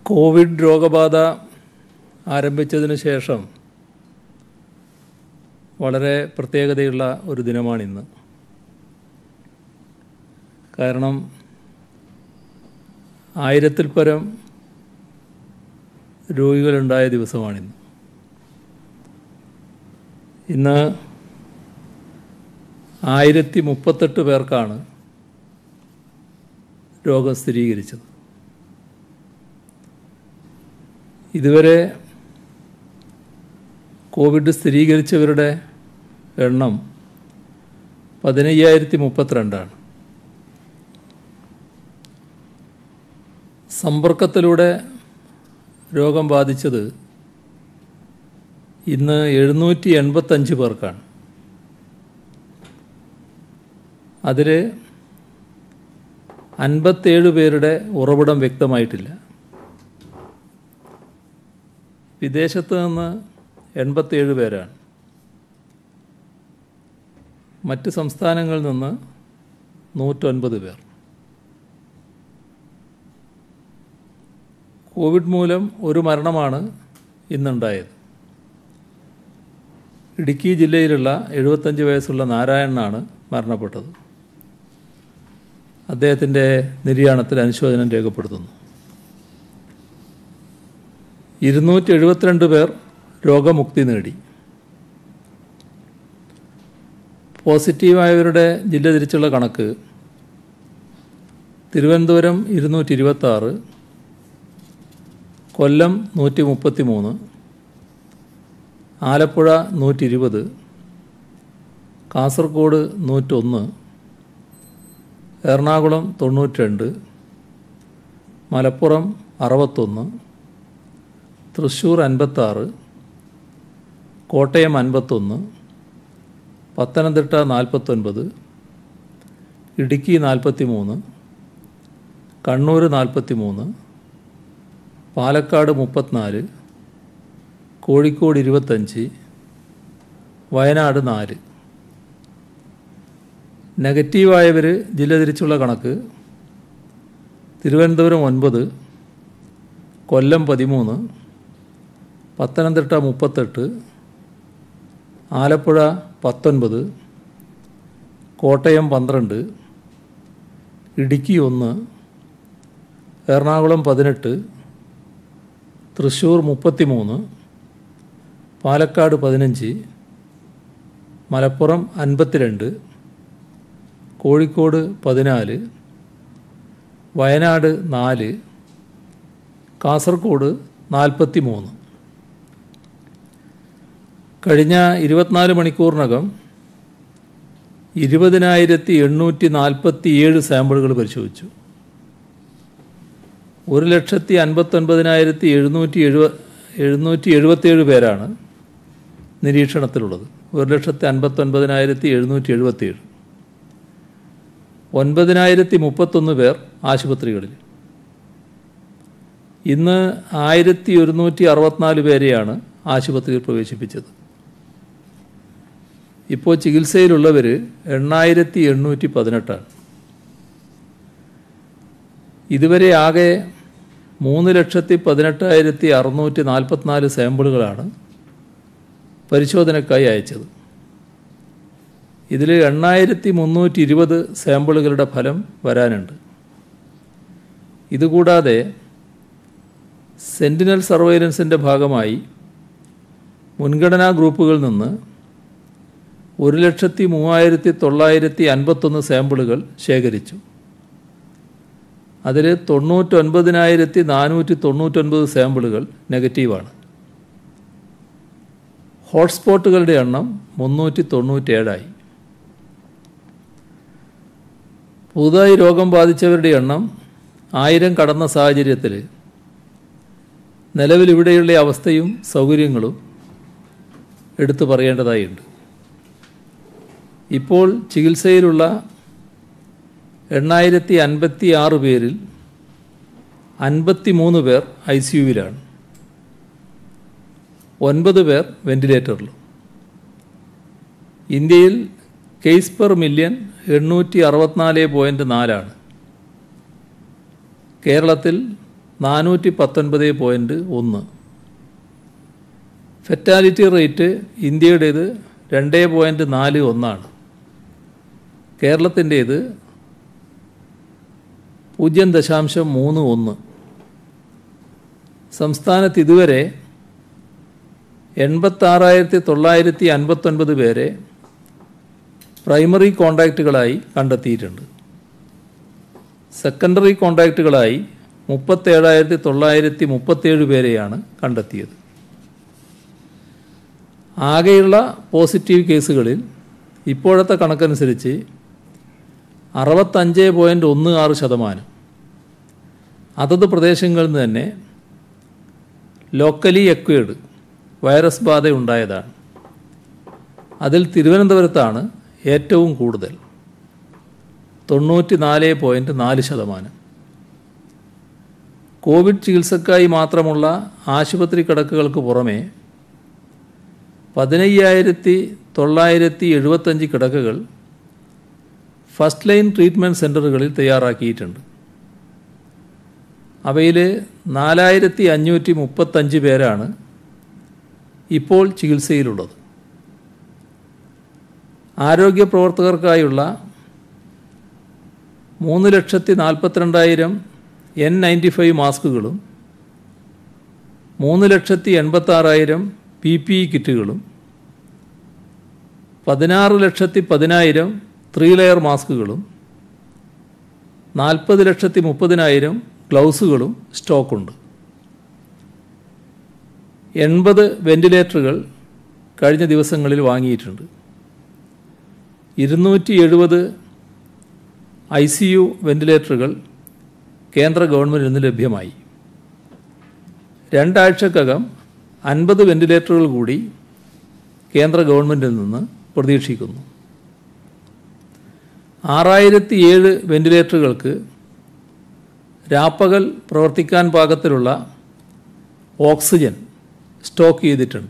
Covid രോഗബാധ ആരംഭിച്ചതിന് ശേഷം വളരെ പ്രത്യേകതയുള്ള ഒരു ദിനമാണിന്ന് കാരണം ആയിരത്തിൽ പരം രോഗികളുണ്ടായ ദിവസമാണിന്ന് ഇന്ന് ആയിരത്തി മുപ്പത്തെട്ട് പേർക്കാണ് രോഗം സ്ഥിരീകരിച്ചത് ഇതുവരെ കോവിഡ് സ്ഥിരീകരിച്ചവരുടെ എണ്ണം പതിനയ്യായിരത്തി മുപ്പത്തിരണ്ടാണ് സമ്പർക്കത്തിലൂടെ രോഗം ബാധിച്ചത് ഇന്ന് എഴുന്നൂറ്റി എൺപത്തഞ്ച് പേർക്കാണ് അതിൽ അൻപത്തേഴ് പേരുടെ ഉറവിടം വ്യക്തമായിട്ടില്ല വിദേശത്ത് നിന്ന് എൺപത്തേഴ് പേരാണ് മറ്റ് സംസ്ഥാനങ്ങളിൽ നിന്ന് നൂറ്റൊൻപത് പേർ കോവിഡ് മൂലം ഒരു മരണമാണ് ഇന്നുണ്ടായത് ഇടുക്കി ജില്ലയിലുള്ള എഴുപത്തഞ്ച് വയസ്സുള്ള നാരായണനാണ് മരണപ്പെട്ടത് അദ്ദേഹത്തിൻ്റെ നിര്യാണത്തിൽ അനുശോചനം രേഖപ്പെടുത്തുന്നു ഇരുന്നൂറ്റി എഴുപത്തിരണ്ട് പേർ രോഗമുക്തി നേടി പോസിറ്റീവായവരുടെ ജില്ല തിരിച്ചുള്ള കണക്ക് തിരുവനന്തപുരം ഇരുന്നൂറ്റി ഇരുപത്തി ആറ് കൊല്ലം നൂറ്റി മുപ്പത്തി മൂന്ന് ആലപ്പുഴ നൂറ്റി ഇരുപത് കാസർഗോഡ് നൂറ്റൊന്ന് എറണാകുളം തൊണ്ണൂറ്റി രണ്ട് മലപ്പുറം അറുപത്തൊന്ന് തൃശ്ശൂർ അൻപത്താറ് കോട്ടയം അൻപത്തൊന്ന് പത്തനംതിട്ട നാൽപ്പത്തൊൻപത് ഇടുക്കി നാൽപ്പത്തി മൂന്ന് കണ്ണൂർ നാൽപ്പത്തി മൂന്ന് പാലക്കാട് മുപ്പത്തിനാല് കോഴിക്കോട് ഇരുപത്തഞ്ച് വയനാട് നാല് നെഗറ്റീവായവർ ജില്ല തിരിച്ചുള്ള കണക്ക് തിരുവനന്തപുരം ഒൻപത് കൊല്ലം പതിമൂന്ന് പത്തനംതിട്ട മുപ്പത്തെട്ട് ആലപ്പുഴ പത്തൊൻപത് കോട്ടയം പന്ത്രണ്ട് ഇടുക്കി ഒന്ന് എറണാകുളം പതിനെട്ട് തൃശ്ശൂർ മുപ്പത്തിമൂന്ന് പാലക്കാട് പതിനഞ്ച് മലപ്പുറം അൻപത്തിരണ്ട് കോഴിക്കോട് പതിനാല് വയനാട് നാല് കാസർഗോഡ് നാൽപ്പത്തി മൂന്ന് കഴിഞ്ഞ ഇരുപത്തിനാല് മണിക്കൂറിനകം ഇരുപതിനായിരത്തി എണ്ണൂറ്റി നാൽപ്പത്തി ഏഴ് സാമ്പിളുകൾ പരിശോധിച്ചു ഒരു ലക്ഷത്തി അൻപത്തൊൻപതിനായിരത്തി എഴുന്നൂറ്റി എഴുപ എഴുന്നൂറ്റി എഴുപത്തേഴ് പേരാണ് നിരീക്ഷണത്തിലുള്ളത് ഒരു ലക്ഷത്തി അൻപത്തൊൻപതിനായിരത്തി എഴുന്നൂറ്റി എഴുപത്തേഴ് ഒൻപതിനായിരത്തി മുപ്പത്തൊന്ന് പേർ ആശുപത്രികളിൽ ഇന്ന് ആയിരത്തി ഒരുന്നൂറ്റി അറുപത്തിനാല് പേരെയാണ് ആശുപത്രിയിൽ പ്രവേശിപ്പിച്ചത് ഇപ്പോൾ ചികിത്സയിലുള്ളവർ എണ്ണായിരത്തി എണ്ണൂറ്റി പതിനെട്ടാണ് ഇതുവരെ ആകെ മൂന്ന് ലക്ഷത്തി പതിനെട്ടായിരത്തി അറുന്നൂറ്റി നാൽപ്പത്തിനാല് സാമ്പിളുകളാണ് പരിശോധനയ്ക്കായി അയച്ചത് ഇതിൽ എണ്ണായിരത്തി മുന്നൂറ്റി ഇരുപത് സാമ്പിളുകളുടെ ഫലം വരാനുണ്ട് ഇതുകൂടാതെ സെൻറ്റിനൽ സർവൈലൻസിൻ്റെ ഭാഗമായി മുൻഗണനാ ഗ്രൂപ്പുകളിൽ നിന്ന് ഒരു ലക്ഷത്തി മൂവായിരത്തി തൊള്ളായിരത്തി അൻപത്തൊന്ന് സാമ്പിളുകൾ ശേഖരിച്ചു അതിൽ തൊണ്ണൂറ്റൊൻപതിനായിരത്തി നാനൂറ്റി തൊണ്ണൂറ്റൊൻപത് സാമ്പിളുകൾ നെഗറ്റീവാണ് ഹോട്ട്സ്പോട്ടുകളുടെ എണ്ണം മുന്നൂറ്റി തൊണ്ണൂറ്റേഴായി പുതുതായി രോഗം ബാധിച്ചവരുടെ എണ്ണം ആയിരം കടന്ന സാഹചര്യത്തിൽ നിലവിൽ ഇവിടെയുള്ള അവസ്ഥയും സൗകര്യങ്ങളും എടുത്തു പറയേണ്ടതായുണ്ട് ഇപ്പോൾ ചികിത്സയിലുള്ള എണ്ണായിരത്തി അൻപത്തി ആറ് പേരിൽ അൻപത്തി മൂന്ന് പേർ ഐ സി യുവിലാണ് ഒൻപത് പേർ വെന്റിലേറ്ററിലും ഇന്ത്യയിൽ കേസ് പെർ മില്യൺ എണ്ണൂറ്റി അറുപത്തിനാല് പോയിൻറ്റ് നാലാണ് കേരളത്തിൽ നാനൂറ്റി പത്തൊൻപത് പോയിൻറ്റ് ഒന്ന് ഫെറ്റാലിറ്റി റേറ്റ് ഇന്ത്യയുടേത് രണ്ട് പോയിൻറ്റ് നാല് ഒന്നാണ് കേരളത്തിൻ്റേത് പൂജ്യം ദശാംശം മൂന്ന് ഒന്ന് സംസ്ഥാനത്ത് ഇതുവരെ എൺപത്താറായിരത്തി തൊള്ളായിരത്തി അൻപത്തൊൻപത് പേരെ പ്രൈമറി കോണ്ടാക്റ്റുകളായി കണ്ടെത്തിയിട്ടുണ്ട് സെക്കൻഡറി കോണ്ടാക്റ്റുകളായി മുപ്പത്തേഴായിരത്തി തൊള്ളായിരത്തി മുപ്പത്തേഴ് പേരെയാണ് കണ്ടെത്തിയത് ആകെയുള്ള പോസിറ്റീവ് കേസുകളിൽ ഇപ്പോഴത്തെ കണക്കനുസരിച്ച് അറുപത്തഞ്ച് പോയിൻറ്റ് ഒന്ന് ആറ് ശതമാനം അതത് പ്രദേശങ്ങളിൽ നിന്ന് തന്നെ ലോക്കലി എക്വേഡ് വൈറസ് ബാധ ഉണ്ടായതാണ് അതിൽ തിരുവനന്തപുരത്താണ് ഏറ്റവും കൂടുതൽ തൊണ്ണൂറ്റി നാല് പോയിൻറ്റ് നാല് ശതമാനം കോവിഡ് ചികിത്സക്കായി മാത്രമുള്ള ആശുപത്രി കിടക്കകൾക്ക് പുറമെ പതിനയ്യായിരത്തി തൊള്ളായിരത്തി എഴുപത്തഞ്ച് കിടക്കകൾ ഫസ്റ്റ് ലൈൻ ട്രീറ്റ്മെൻറ്റ് സെൻ്ററുകളിൽ തയ്യാറാക്കിയിട്ടുണ്ട് അവയിൽ നാലായിരത്തി അഞ്ഞൂറ്റി മുപ്പത്തഞ്ച് പേരാണ് ഇപ്പോൾ ചികിത്സയിലുള്ളത് ആരോഗ്യ പ്രവർത്തകർക്കായുള്ള മൂന്ന് ലക്ഷത്തി നാൽപ്പത്തിരണ്ടായിരം എൻ നയൻറ്റി ഫൈവ് മാസ്കുകളും മൂന്ന് ലക്ഷത്തി എൺപത്താറായിരം പി പി ഇ കിറ്റുകളും പതിനാറ് ലക്ഷത്തി പതിനായിരം ത്രീ ലെയർ മാസ്കുകളും നാൽപ്പത് ലക്ഷത്തി മുപ്പതിനായിരം ഗ്ലൗസുകളും സ്റ്റോക്കുണ്ട് എൺപത് വെന്റിലേറ്ററുകൾ കഴിഞ്ഞ ദിവസങ്ങളിൽ വാങ്ങിയിട്ടുണ്ട് ഇരുന്നൂറ്റി എഴുപത് ഐ സി യു വെന്റിലേറ്ററുകൾ കേന്ദ്ര ഗവൺമെൻറ്റിൽ നിന്ന് ലഭ്യമായി രണ്ടാഴ്ചക്കകം അൻപത് വെന്റിലേറ്ററുകൾ കൂടി കേന്ദ്ര ഗവൺമെൻറ്റിൽ നിന്ന് പ്രതീക്ഷിക്കുന്നു ആറായിരത്തി ഏഴ് വെന്റിലേറ്ററുകൾക്ക് രാപ്പകൽ പ്രവർത്തിക്കാൻ പാകത്തിലുള്ള ഓക്സിജൻ സ്റ്റോക്ക് ചെയ്തിട്ടുണ്ട്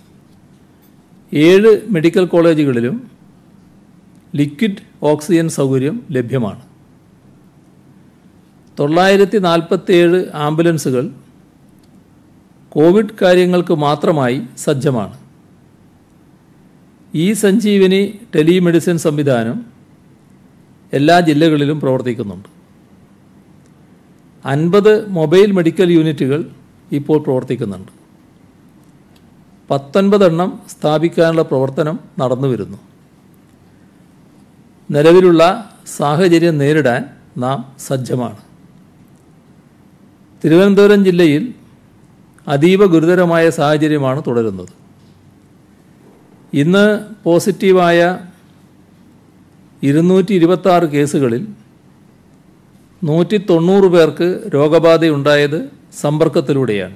ഏഴ് മെഡിക്കൽ കോളേജുകളിലും ലിക്വിഡ് ഓക്സിജൻ സൗകര്യം ലഭ്യമാണ് തൊള്ളായിരത്തി നാൽപ്പത്തേഴ് ആംബുലൻസുകൾ കോവിഡ് കാര്യങ്ങൾക്ക് മാത്രമായി സജ്ജമാണ് ഈ സഞ്ജീവനി ടെലിമെഡിസിൻ സംവിധാനം എല്ലാ ജില്ലകളിലും പ്രവർത്തിക്കുന്നുണ്ട് അൻപത് മൊബൈൽ മെഡിക്കൽ യൂണിറ്റുകൾ ഇപ്പോൾ പ്രവർത്തിക്കുന്നുണ്ട് പത്തൊൻപതെണ്ണം സ്ഥാപിക്കാനുള്ള പ്രവർത്തനം നടന്നു വരുന്നു നിലവിലുള്ള സാഹചര്യം നേരിടാൻ നാം സജ്ജമാണ് തിരുവനന്തപുരം ജില്ലയിൽ അതീവ ഗുരുതരമായ സാഹചര്യമാണ് തുടരുന്നത് ഇന്ന് പോസിറ്റീവായ ഇരുന്നൂറ്റി ഇരുപത്താറ് കേസുകളിൽ നൂറ്റി തൊണ്ണൂറ് പേർക്ക് രോഗബാധയുണ്ടായത് സമ്പർക്കത്തിലൂടെയാണ്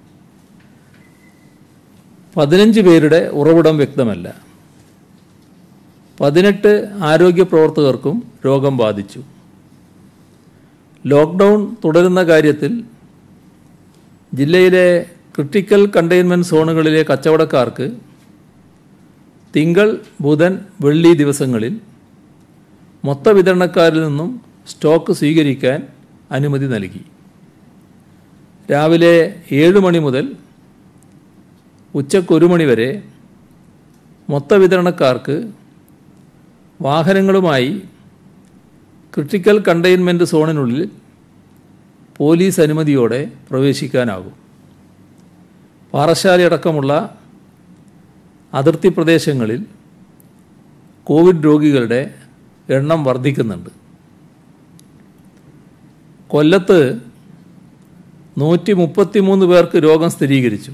പതിനഞ്ച് പേരുടെ ഉറവിടം വ്യക്തമല്ല പതിനെട്ട് ആരോഗ്യ പ്രവർത്തകർക്കും രോഗം ബാധിച്ചു ലോക്ക്ഡൗൺ തുടരുന്ന കാര്യത്തിൽ ജില്ലയിലെ ക്രിട്ടിക്കൽ കണ്ടെയ്ൻമെൻറ്റ് സോണുകളിലെ കച്ചവടക്കാർക്ക് തിങ്കൾ ബുധൻ വെള്ളി ദിവസങ്ങളിൽ മൊത്ത വിതരണക്കാരിൽ നിന്നും സ്റ്റോക്ക് സ്വീകരിക്കാൻ അനുമതി നൽകി രാവിലെ ഏഴ് മണി മുതൽ ഉച്ചയ്ക്ക് ഒരു മണി വരെ മൊത്ത വിതരണക്കാർക്ക് വാഹനങ്ങളുമായി ക്രിട്ടിക്കൽ കണ്ടെയ്ൻമെൻറ്റ് സോണിനുള്ളിൽ പോലീസ് അനുമതിയോടെ പ്രവേശിക്കാനാകും പാറശാലയടക്കമുള്ള അതിർത്തി പ്രദേശങ്ങളിൽ കോവിഡ് രോഗികളുടെ എണ്ണം വർദ്ധിക്കുന്നുണ്ട് കൊല്ലത്ത് നൂറ്റി മുപ്പത്തിമൂന്ന് പേർക്ക് രോഗം സ്ഥിരീകരിച്ചു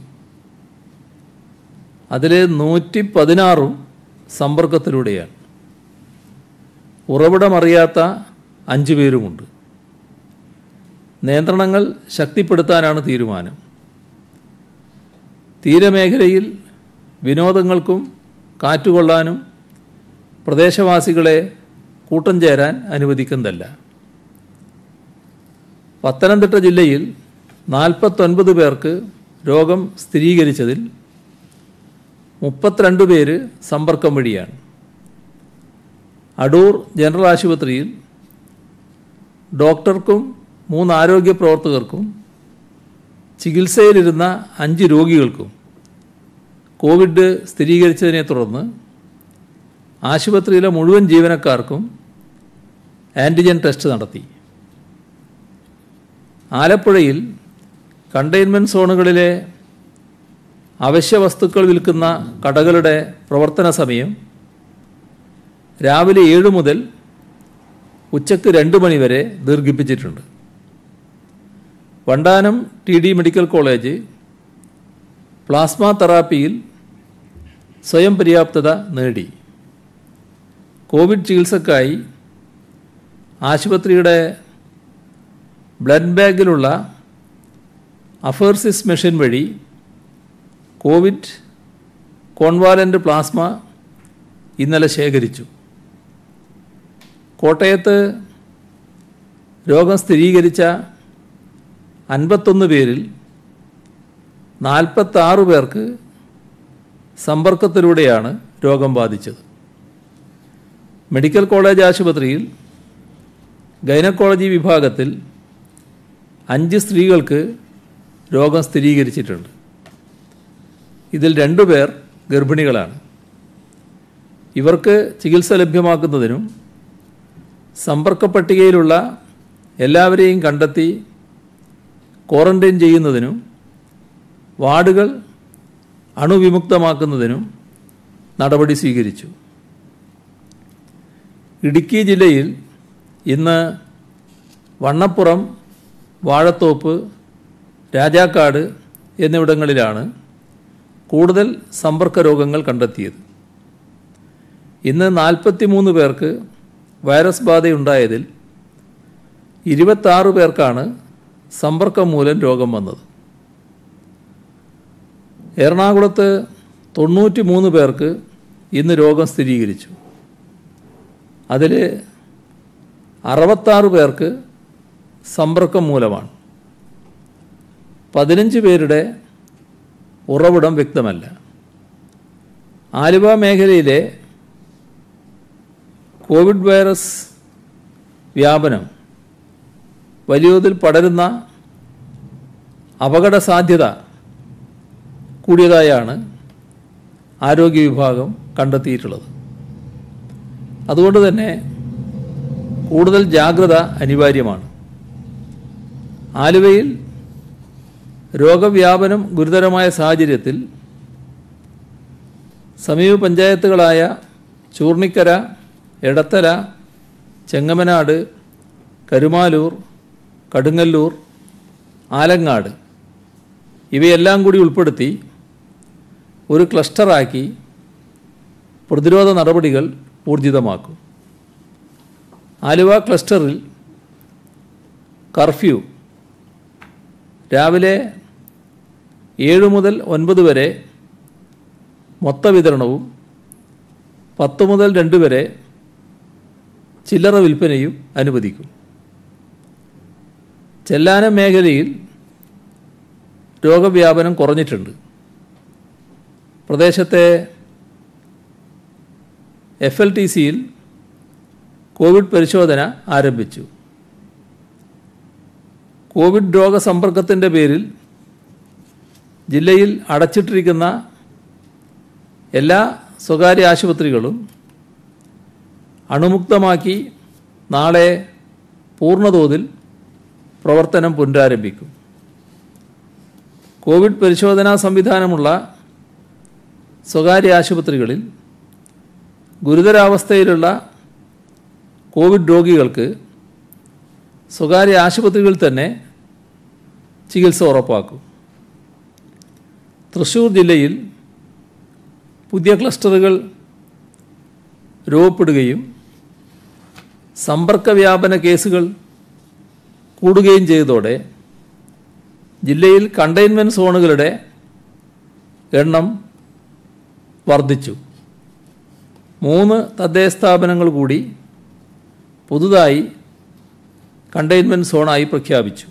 അതിൽ നൂറ്റി പതിനാറും സമ്പർക്കത്തിലൂടെയാണ് ഉറവിടമറിയാത്ത അഞ്ച് പേരുമുണ്ട് നിയന്ത്രണങ്ങൾ ശക്തിപ്പെടുത്താനാണ് തീരുമാനം തീരമേഖലയിൽ വിനോദങ്ങൾക്കും കാറ്റുകൊള്ളാനും പ്രദേശവാസികളെ കൂട്ടം ചേരാൻ അനുവദിക്കുന്നതല്ല പത്തനംതിട്ട ജില്ലയിൽ നാൽപ്പത്തൊൻപത് പേർക്ക് രോഗം സ്ഥിരീകരിച്ചതിൽ മുപ്പത്തിരണ്ട് പേര് സമ്പർക്കം വഴിയാണ് അടൂർ ജനറൽ ആശുപത്രിയിൽ ഡോക്ടർക്കും മൂന്ന് ആരോഗ്യ പ്രവർത്തകർക്കും ചികിത്സയിലിരുന്ന അഞ്ച് രോഗികൾക്കും കോവിഡ് സ്ഥിരീകരിച്ചതിനെ തുടർന്ന് ആശുപത്രിയിലെ മുഴുവൻ ജീവനക്കാർക്കും ആൻറ്റിജൻ ടെസ്റ്റ് നടത്തി ആലപ്പുഴയിൽ കണ്ടെയ്ൻമെൻറ്റ് സോണുകളിലെ അവശ്യ വസ്തുക്കൾ വിൽക്കുന്ന കടകളുടെ പ്രവർത്തന സമയം രാവിലെ ഏഴ് മുതൽ ഉച്ചയ്ക്ക് രണ്ട് മണി വരെ ദീർഘിപ്പിച്ചിട്ടുണ്ട് Vandanam T D medical college plasma തെറാപ്പിയിൽ സ്വയം പര്യാപ്തത നേടി കോവിഡ് ചികിത്സക്കായി ആശുപത്രിയുടെ ബ്ലഡ് ബാഗിലുള്ള അഫേർസിസ് മെഷീൻ വഴി കോവിഡ് കോൺവാലൻ്റ് പ്ലാസ്മ ഇന്നലെ ശേഖരിച്ചു കോട്ടയത്ത് രോഗം സ്ഥിരീകരിച്ച അൻപത്തൊന്ന് പേരിൽ നാൽപ്പത്താറ് പേർക്ക് സമ്പർക്കത്തിലൂടെയാണ് രോഗം ബാധിച്ചത് മെഡിക്കൽ കോളേജ് ആശുപത്രിയിൽ ഗൈനക്കോളജി വിഭാഗത്തിൽ അഞ്ച് സ്ത്രീകൾക്ക് രോഗം സ്ഥിരീകരിച്ചിട്ടുണ്ട് ഇതിൽ രണ്ടുപേർ ഗർഭിണികളാണ് ഇവർക്ക് ചികിത്സ ലഭ്യമാക്കുന്നതിനും സമ്പർക്ക പട്ടികയിലുള്ള എല്ലാവരെയും കണ്ടെത്തി ക്വാറന്റൈൻ ചെയ്യുന്നതിനും വാർഡുകൾ അണുവിമുക്തമാക്കുന്നതിനും നടപടി സ്വീകരിച്ചു ഇടുക്കി ജില്ലയിൽ ഇന്ന് വണ്ണപ്പുറം വാഴത്തോപ്പ് രാജാക്കാട് എന്നിവിടങ്ങളിലാണ് കൂടുതൽ സമ്പർക്ക രോഗങ്ങൾ കണ്ടെത്തിയത് ഇന്ന് നാൽപ്പത്തി മൂന്ന് പേർക്ക് വൈറസ് ബാധയുണ്ടായതിൽ ഇരുപത്താറ് പേർക്കാണ് സമ്പർക്കം മൂലം രോഗം വന്നത് എറണാകുളത്ത് തൊണ്ണൂറ്റി മൂന്ന് പേർക്ക് ഇന്ന് രോഗം സ്ഥിരീകരിച്ചു അതിൽ അറുപത്താറ് പേർക്ക് സമ്പർക്കം മൂലമാണ് പതിനഞ്ച് പേരുടെ ഉറവിടം വ്യക്തമല്ല ആലുവ മേഖലയിലെ കോവിഡ് വൈറസ് വ്യാപനം വലിയതോതിൽ പടരുന്ന അപകട സാധ്യത കൂടിയതായാണ് ആരോഗ്യ വിഭാഗം കണ്ടെത്തിയിട്ടുള്ളത് അതുകൊണ്ട് തന്നെ കൂടുതൽ ജാഗ്രത അനിവാര്യമാണ് ആലുവയിൽ രോഗവ്യാപനം ഗുരുതരമായ സാഹചര്യത്തിൽ സമീപ പഞ്ചായത്തുകളായ ചൂർണിക്കര എടത്തല ചെങ്ങമനാട് കരുമാലൂർ കടുങ്ങല്ലൂർ ആലങ്ങാട് ഇവയെല്ലാം കൂടി ഉൾപ്പെടുത്തി ഒരു ക്ലസ്റ്ററാക്കി പ്രതിരോധ നടപടികൾ ഊർജിതമാക്കും ആലുവ ക്ലസ്റ്ററിൽ കർഫ്യൂ രാവിലെ ഏഴ് മുതൽ ഒൻപത് വരെ മൊത്ത വിതരണവും പത്ത് മുതൽ രണ്ട് വരെ ചില്ലറ വിൽപ്പനയും അനുവദിക്കും ചെല്ലാനം മേഖലയിൽ രോഗവ്യാപനം കുറഞ്ഞിട്ടുണ്ട് പ്രദേശത്തെ എഫ് എൽ ടി സിയിൽ കോവിഡ് പരിശോധന ആരംഭിച്ചു കോവിഡ് രോഗസമ്പർക്കത്തിൻ്റെ പേരിൽ ജില്ലയിൽ അടച്ചിട്ടിരിക്കുന്ന എല്ലാ സ്വകാര്യ ആശുപത്രികളും അണുമുക്തമാക്കി നാളെ പൂർണ്ണതോതിൽ പ്രവർത്തനം പുനരാരംഭിക്കും കോവിഡ് പരിശോധനാ സംവിധാനമുള്ള സ്വകാര്യ ആശുപത്രികളിൽ ഗുരുതരാവസ്ഥയിലുള്ള കോവിഡ് രോഗികൾക്ക് സ്വകാര്യ ആശുപത്രികളിൽ തന്നെ ചികിത്സ ഉറപ്പാക്കും തൃശ്ശൂർ ജില്ലയിൽ പുതിയ ക്ലസ്റ്ററുകൾ രൂപപ്പെടുകയും സമ്പർക്ക വ്യാപന കേസുകൾ കൂടുകയും ചെയ്തതോടെ ജില്ലയിൽ കണ്ടെയ്ൻമെൻറ്റ് സോണുകളുടെ എണ്ണം വർദ്ധിച്ചു മൂന്ന് തദ്ദേശ സ്ഥാപനങ്ങൾ കൂടി പുതുതായി കണ്ടെയ്ൻമെൻറ്റ് സോണായി പ്രഖ്യാപിച്ചു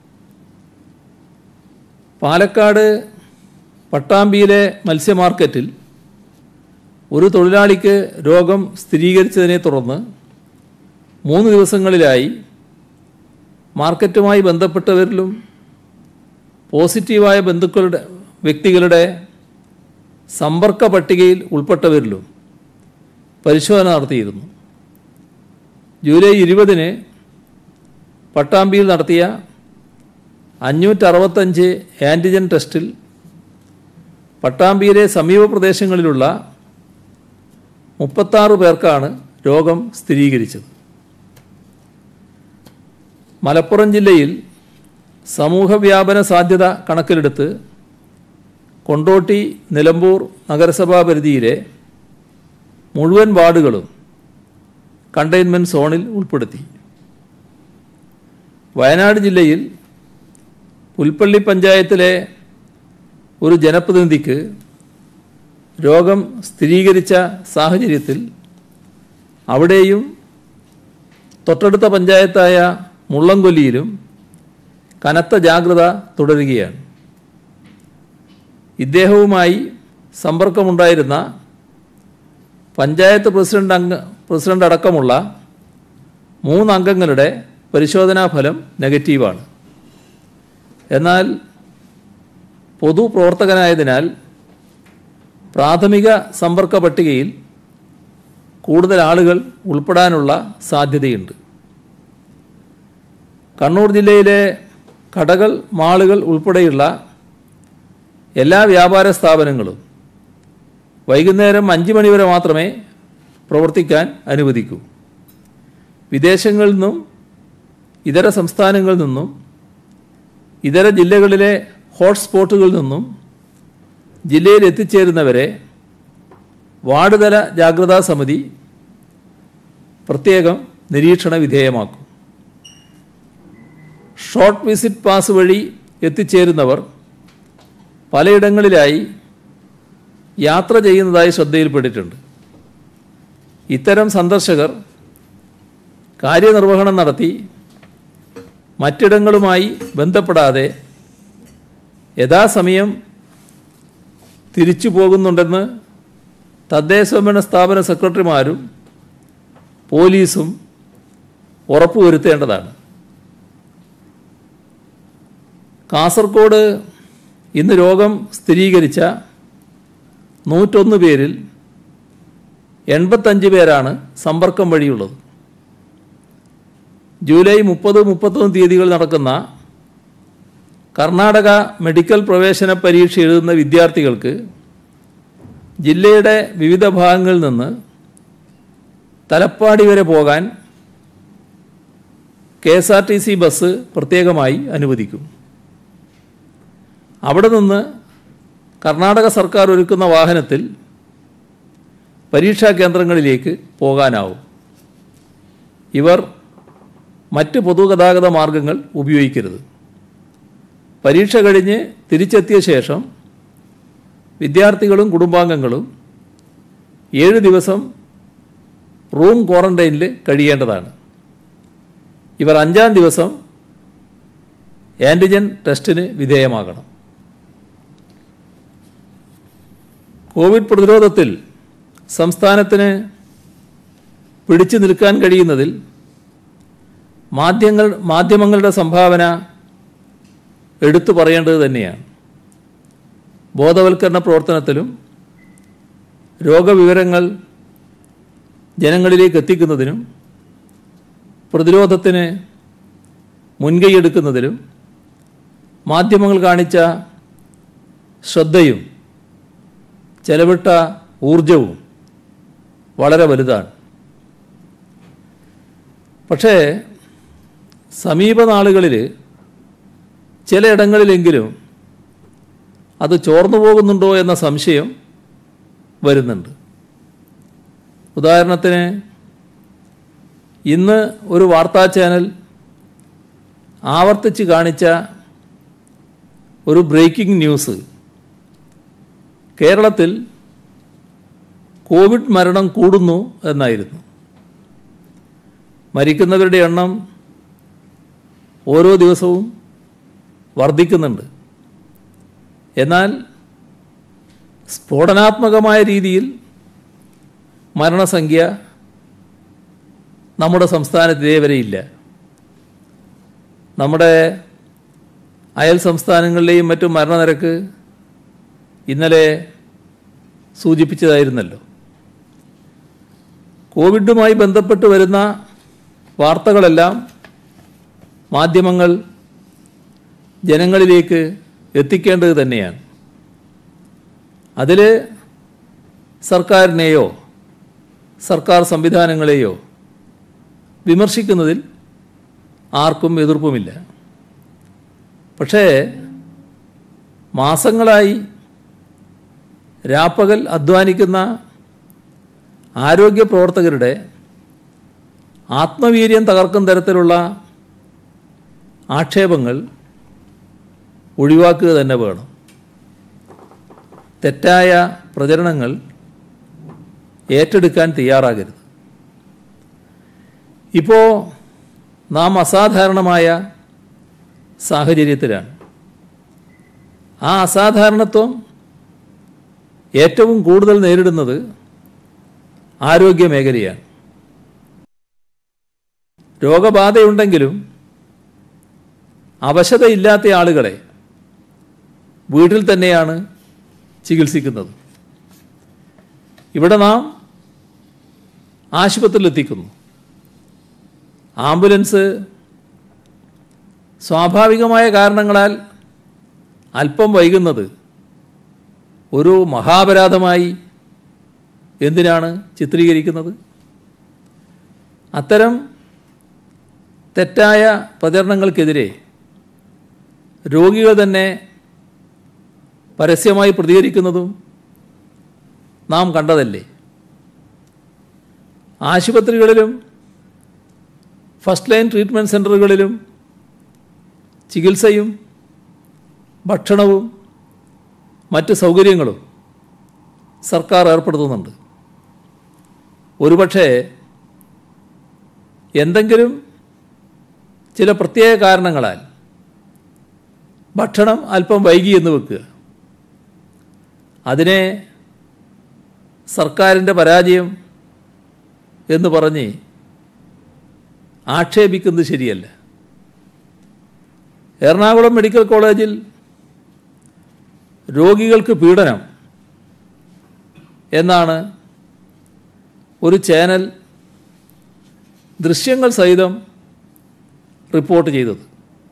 പാലക്കാട് പട്ടാമ്പിയിലെ മത്സ്യ മാർക്കറ്റിൽ ഒരു തൊഴിലാളിക്ക് രോഗം സ്ഥിരീകരിച്ചതിനെ തുടർന്ന് മൂന്ന് ദിവസങ്ങളിലായി മാർക്കറ്റുമായി ബന്ധപ്പെട്ടവരിലും പോസിറ്റീവായ ബന്ധുക്കളുടെ വ്യക്തികളുടെ സമ്പർക്ക പട്ടികയിൽ ഉൾപ്പെട്ടവരിലും പരിശോധന നടത്തിയിരുന്നു ജൂലൈ ഇരുപതിന് പട്ടാമ്പിയിൽ നടത്തിയ അഞ്ഞൂറ്ററുപത്തഞ്ച് ആൻറ്റിജൻ ടെസ്റ്റിൽ പട്ടാമ്പിയിലെ സമീപ പ്രദേശങ്ങളിലുള്ള മുപ്പത്താറ് പേർക്കാണ് രോഗം സ്ഥിരീകരിച്ചത് മലപ്പുറം ജില്ലയിൽ സമൂഹവ്യാപന സാധ്യത കണക്കിലെടുത്ത് കൊണ്ടോട്ടി നിലമ്പൂർ നഗരസഭാ പരിധിയിലെ മുഴുവൻ വാർഡുകളും കണ്ടെയ്ൻമെൻറ്റ് സോണിൽ ഉൾപ്പെടുത്തി വയനാട് ജില്ലയിൽ പുൽപ്പള്ളി പഞ്ചായത്തിലെ ഒരു ജനപ്രതിനിധിക്ക് രോഗം സ്ഥിരീകരിച്ച സാഹചര്യത്തിൽ അവിടെയും തൊട്ടടുത്ത പഞ്ചായത്തായ മുള്ളംകൊല്ലിയിലും കനത്ത ജാഗ്രത തുടരുകയാണ് ഇദ്ദേഹവുമായി സമ്പർക്കമുണ്ടായിരുന്ന പഞ്ചായത്ത് പ്രസിഡന്റ് അംഗ പ്രസിഡന്റ് അടക്കമുള്ള മൂന്നംഗങ്ങളുടെ പരിശോധനാ ഫലം നെഗറ്റീവാണ് എന്നാൽ പൊതുപ്രവർത്തകനായതിനാൽ പ്രാഥമിക സമ്പർക്ക പട്ടികയിൽ കൂടുതൽ ആളുകൾ ഉൾപ്പെടാനുള്ള സാധ്യതയുണ്ട് കണ്ണൂർ ജില്ലയിലെ കടകൾ മാളുകൾ ഉൾപ്പെടെയുള്ള എല്ലാ വ്യാപാര സ്ഥാപനങ്ങളും വൈകുന്നേരം അഞ്ച് മണിവരെ മാത്രമേ പ്രവർത്തിക്കാൻ അനുവദിക്കൂ വിദേശങ്ങളിൽ നിന്നും ഇതര സംസ്ഥാനങ്ങളിൽ നിന്നും ഇതര ജില്ലകളിലെ ഹോട്ട്സ്പോട്ടുകളിൽ നിന്നും ജില്ലയിൽ എത്തിച്ചേരുന്നവരെ വാർഡ് തല ജാഗ്രതാ സമിതി പ്രത്യേകം നിരീക്ഷണ വിധേയമാക്കും ഷോർട്ട് വിസിറ്റ് പാസ് വഴി എത്തിച്ചേരുന്നവർ പലയിടങ്ങളിലായി യാത്ര ചെയ്യുന്നതായി ശ്രദ്ധയിൽപ്പെട്ടിട്ടുണ്ട് ഇത്തരം സന്ദർശകർ കാര്യനിർവഹണം നടത്തി മറ്റിടങ്ങളുമായി ബന്ധപ്പെടാതെ യഥാസമയം തിരിച്ചു പോകുന്നുണ്ടെന്ന് തദ്ദേശഭരണ സ്ഥാപന സെക്രട്ടറിമാരും പോലീസും ഉറപ്പുവരുത്തേണ്ടതാണ് കാസർഗോഡ് ഇന്ന് രോഗം സ്ഥിരീകരിച്ച നൂറ്റൊന്ന് പേരിൽ എൺപത്തഞ്ച് പേരാണ് സമ്പർക്കം വഴിയുള്ളത് ജൂലൈ മുപ്പത് മുപ്പത്തൊന്ന് തീയതികൾ നടക്കുന്ന കർണാടക മെഡിക്കൽ പ്രവേശന പരീക്ഷ എഴുതുന്ന വിദ്യാർത്ഥികൾക്ക് ജില്ലയുടെ വിവിധ ഭാഗങ്ങളിൽ നിന്ന് തലപ്പാടി വരെ പോകാൻ K S R T C bus പ്രത്യേകമായി അനുവദിക്കും അവിടെ നിന്ന് കർണാടക സർക്കാർ ഒരുക്കുന്ന വാഹനത്തിൽ പരീക്ഷാ കേന്ദ്രങ്ങളിലേക്ക് പോകാനാവും ഇവർ മറ്റ് പൊതുഗതാഗത മാർഗങ്ങൾ ഉപയോഗിക്കരുത് പരീക്ഷ കഴിഞ്ഞ് തിരിച്ചെത്തിയ ശേഷം വിദ്യാർത്ഥികളും കുടുംബാംഗങ്ങളും ഏഴ് ദിവസം റൂം ക്വാറന്റൈനിൽ കഴിയേണ്ടതാണ് ഇവർ അഞ്ചാം ദിവസം ആൻറ്റിജൻ ടെസ്റ്റിന് വിധേയമാകണം കോവിഡ് പ്രതിരോധത്തിൽ സംസ്ഥാനത്തിന് പിടിച്ചു നിൽക്കാൻ കഴിയുന്നതിൽ മാധ്യമങ്ങൾ മാധ്യമങ്ങളുടെ സംഭാവന എടുത്തു പറയേണ്ടത് തന്നെയാണ് ബോധവൽക്കരണ പ്രവർത്തനത്തിലും രോഗവിവരങ്ങൾ ജനങ്ങളിലേക്ക് എത്തിക്കുന്നതിനും പ്രതിരോധത്തിന് മുൻകൈയെടുക്കുന്നതിലും മാധ്യമങ്ങൾ കാണിച്ച ശ്രദ്ധയും ചെലവിട്ട ഊർജവും വളരെ വലുതാണ് പക്ഷേ സമീപ നാളുകളിൽ ചിലയിടങ്ങളിലെങ്കിലും അത് ചോർന്നു പോകുന്നുണ്ടോ എന്ന സംശയം വരുന്നുണ്ട് ഉദാഹരണത്തിന് ഇന്ന് ഒരു വാർത്താ ചാനൽ ആവർത്തിച്ച് കാണിച്ച ഒരു ബ്രേക്കിംഗ് ന്യൂസ് കേരളത്തിൽ കോവിഡ് മരണം കൂടുന്നു എന്നായിരുന്നു മരിക്കുന്നവരുടെ എണ്ണം ഓരോ ദിവസവും വർദ്ധിക്കുന്നുണ്ട് എന്നാൽ സ്ഫോടനാത്മകമായ രീതിയിൽ മരണസംഖ്യ നമ്മുടെ സംസ്ഥാനത്ത് ഇതേവരെ ഇല്ല നമ്മുടെ അയൽ സംസ്ഥാനങ്ങളിലെയും മറ്റും മരണനിരക്ക് ഇന്നലെ സൂചിപ്പിച്ചതായിരുന്നല്ലോ കോവിഡുമായി ബന്ധപ്പെട്ട് വരുന്ന വാർത്തകളെല്ലാം മാധ്യമങ്ങൾ ജനങ്ങളിലേക്ക് എത്തിക്കേണ്ടത് തന്നെയാണ് അതിൽ സർക്കാരിനെയോ സർക്കാർ സംവിധാനങ്ങളെയോ വിമർശിക്കുന്നതിൽ ആർക്കും എതിർപ്പുമില്ല പക്ഷേ മാസങ്ങളായി രാപ്പകൽ അധ്വാനിക്കുന്ന ആരോഗ്യ പ്രവർത്തകരുടെ ആത്മവീര്യം തകർക്കും തരത്തിലുള്ള ആക്ഷേപങ്ങൾ ഒഴിവാക്കുക തന്നെ വേണം തെറ്റായ പ്രചരണങ്ങൾ ഏറ്റെടുക്കാൻ തയ്യാറാകരുത് ഇപ്പോൾ നാം അസാധാരണമായ സാഹചര്യത്തിലാണ് ആ അസാധാരണത്വം ഏറ്റവും കൂടുതൽ നേരിടുന്നത് ആരോഗ്യ മേഖലയാണ് രോഗബാധയുണ്ടെങ്കിലും അവശതയില്ലാത്ത ആളുകളെ വീട്ടിൽ തന്നെയാണ് ചികിത്സിക്കുന്നത് ഇവിടെ നാം ആശുപത്രിയിലെത്തിക്കുന്നു ആംബുലൻസ് സ്വാഭാവികമായ കാരണങ്ങളാൽ അല്പം വൈകുന്നത് ഒരു മഹാപരാധമായി എന്തിനാണ് ചിത്രീകരിക്കുന്നത് അത്തരം തെറ്റായ പ്രചരണങ്ങൾക്കെതിരെ രോഗികൾ തന്നെ പരസ്യമായി പ്രതികരിക്കുന്നതും നാം കണ്ടതല്ലേ ആശുപത്രികളിലും ഫസ്റ്റ് ലൈൻ ട്രീറ്റ്മെൻറ്റ് സെൻ്ററുകളിലും ചികിത്സയും ഭക്ഷണവും മറ്റ് സൗകര്യങ്ങളും സർക്കാർ ഏർപ്പെടുത്തുന്നുണ്ട് ഒരുപക്ഷെ എന്തെങ്കിലും ചില പ്രത്യേക കാരണങ്ങളാൽ ഭക്ഷണം അല്പം വൈകി എന്ന് വെക്കുക അതിനെ സർക്കാരിൻ്റെ പരാജയം എന്ന് പറഞ്ഞ് ആക്ഷേപിക്കുന്നത് ശരിയല്ല എറണാകുളം മെഡിക്കൽ കോളേജിൽ രോഗികൾക്ക് പീഡനം എന്നാണ് ഒരു ചാനൽ ദൃശ്യങ്ങൾ സഹിതം റിപ്പോർട്ട് ചെയ്തത്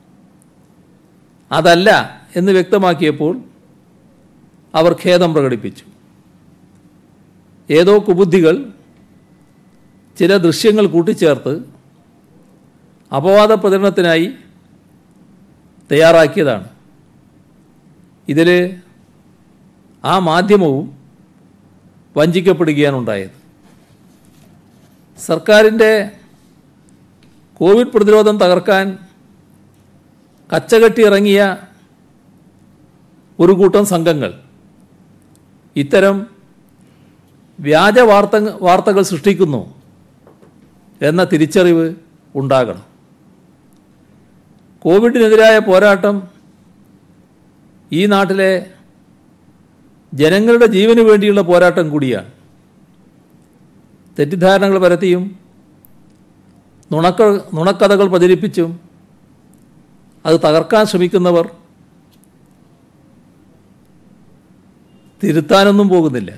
അതല്ല എന്ന് വ്യക്തമാക്കിയപ്പോൾ അവർ ഖേദം പ്രകടിപ്പിച്ചു ഏതോ കുബുദ്ധികൾ ചില ദൃശ്യങ്ങൾ കൂട്ടിച്ചേർത്ത് അപവാദ പ്രചരണത്തിനായി തയ്യാറാക്കിയതാണ് ഇതിൽ ആ മാധ്യമവും വഞ്ചിക്കപ്പെടുകയാണ് ഉണ്ടായത് സർക്കാരിൻ്റെ കോവിഡ് പ്രതിരോധം തകർക്കാൻ കച്ചകെട്ടി ഇറങ്ങിയ ഒരു കൂട്ടം സംഘങ്ങൾ ഇത്തരം വ്യാജ വാർത്ത വാർത്തകൾ സൃഷ്ടിക്കുന്നു എന്ന തിരിച്ചറിവ് ഉണ്ടാകണം കോവിഡിനെതിരായ പോരാട്ടം ഈ നാട്ടിലെ ജനങ്ങളുടെ ജീവന് വേണ്ടിയുള്ള പോരാട്ടം കൂടിയാണ് തെറ്റിദ്ധാരണകൾ പരത്തിയും നുണക്ക നുണക്കഥകൾ പ്രചരിപ്പിച്ചും അത് തകർക്കാൻ ശ്രമിക്കുന്നവർ തിരുത്താനൊന്നും പോകുന്നില്ല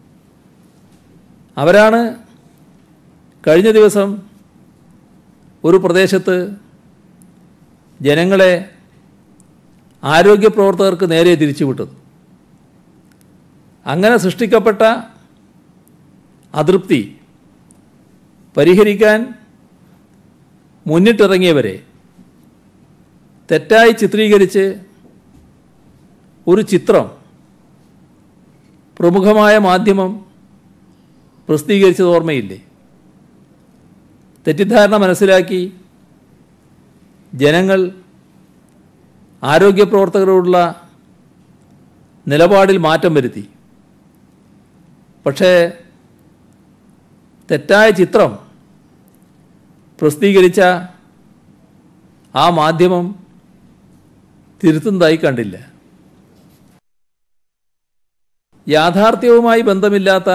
അവരാണ് കഴിഞ്ഞ ദിവസം ഒരു പ്രദേശത്ത് ജനങ്ങളെ ആരോഗ്യ പ്രവർത്തകർക്ക് നേരെ തിരിച്ചുവിട്ടത് അങ്ങനെ സൃഷ്ടിക്കപ്പെട്ട അതൃപ്തി പരിഹരിക്കാൻ മുന്നിട്ടിറങ്ങിയവരെ തെറ്റായി ചിത്രീകരിച്ച് ഒരു ചിത്രം പ്രമുഖമായ മാധ്യമം പ്രസിദ്ധീകരിച്ചത് ഓർമ്മയില്ലേ തെറ്റിദ്ധാരണ മനസ്സിലാക്കി ജനങ്ങൾ ആരോഗ്യ പ്രവർത്തകരോടുള്ള നിലപാടിൽ മാറ്റം വരുത്തി പക്ഷേ തെറ്റായ ചിത്രം പ്രസിദ്ധീകരിച്ച ആ മാധ്യമം തിരുത്തുന്നതായി കണ്ടില്ല യാഥാർത്ഥ്യവുമായി ബന്ധമില്ലാത്ത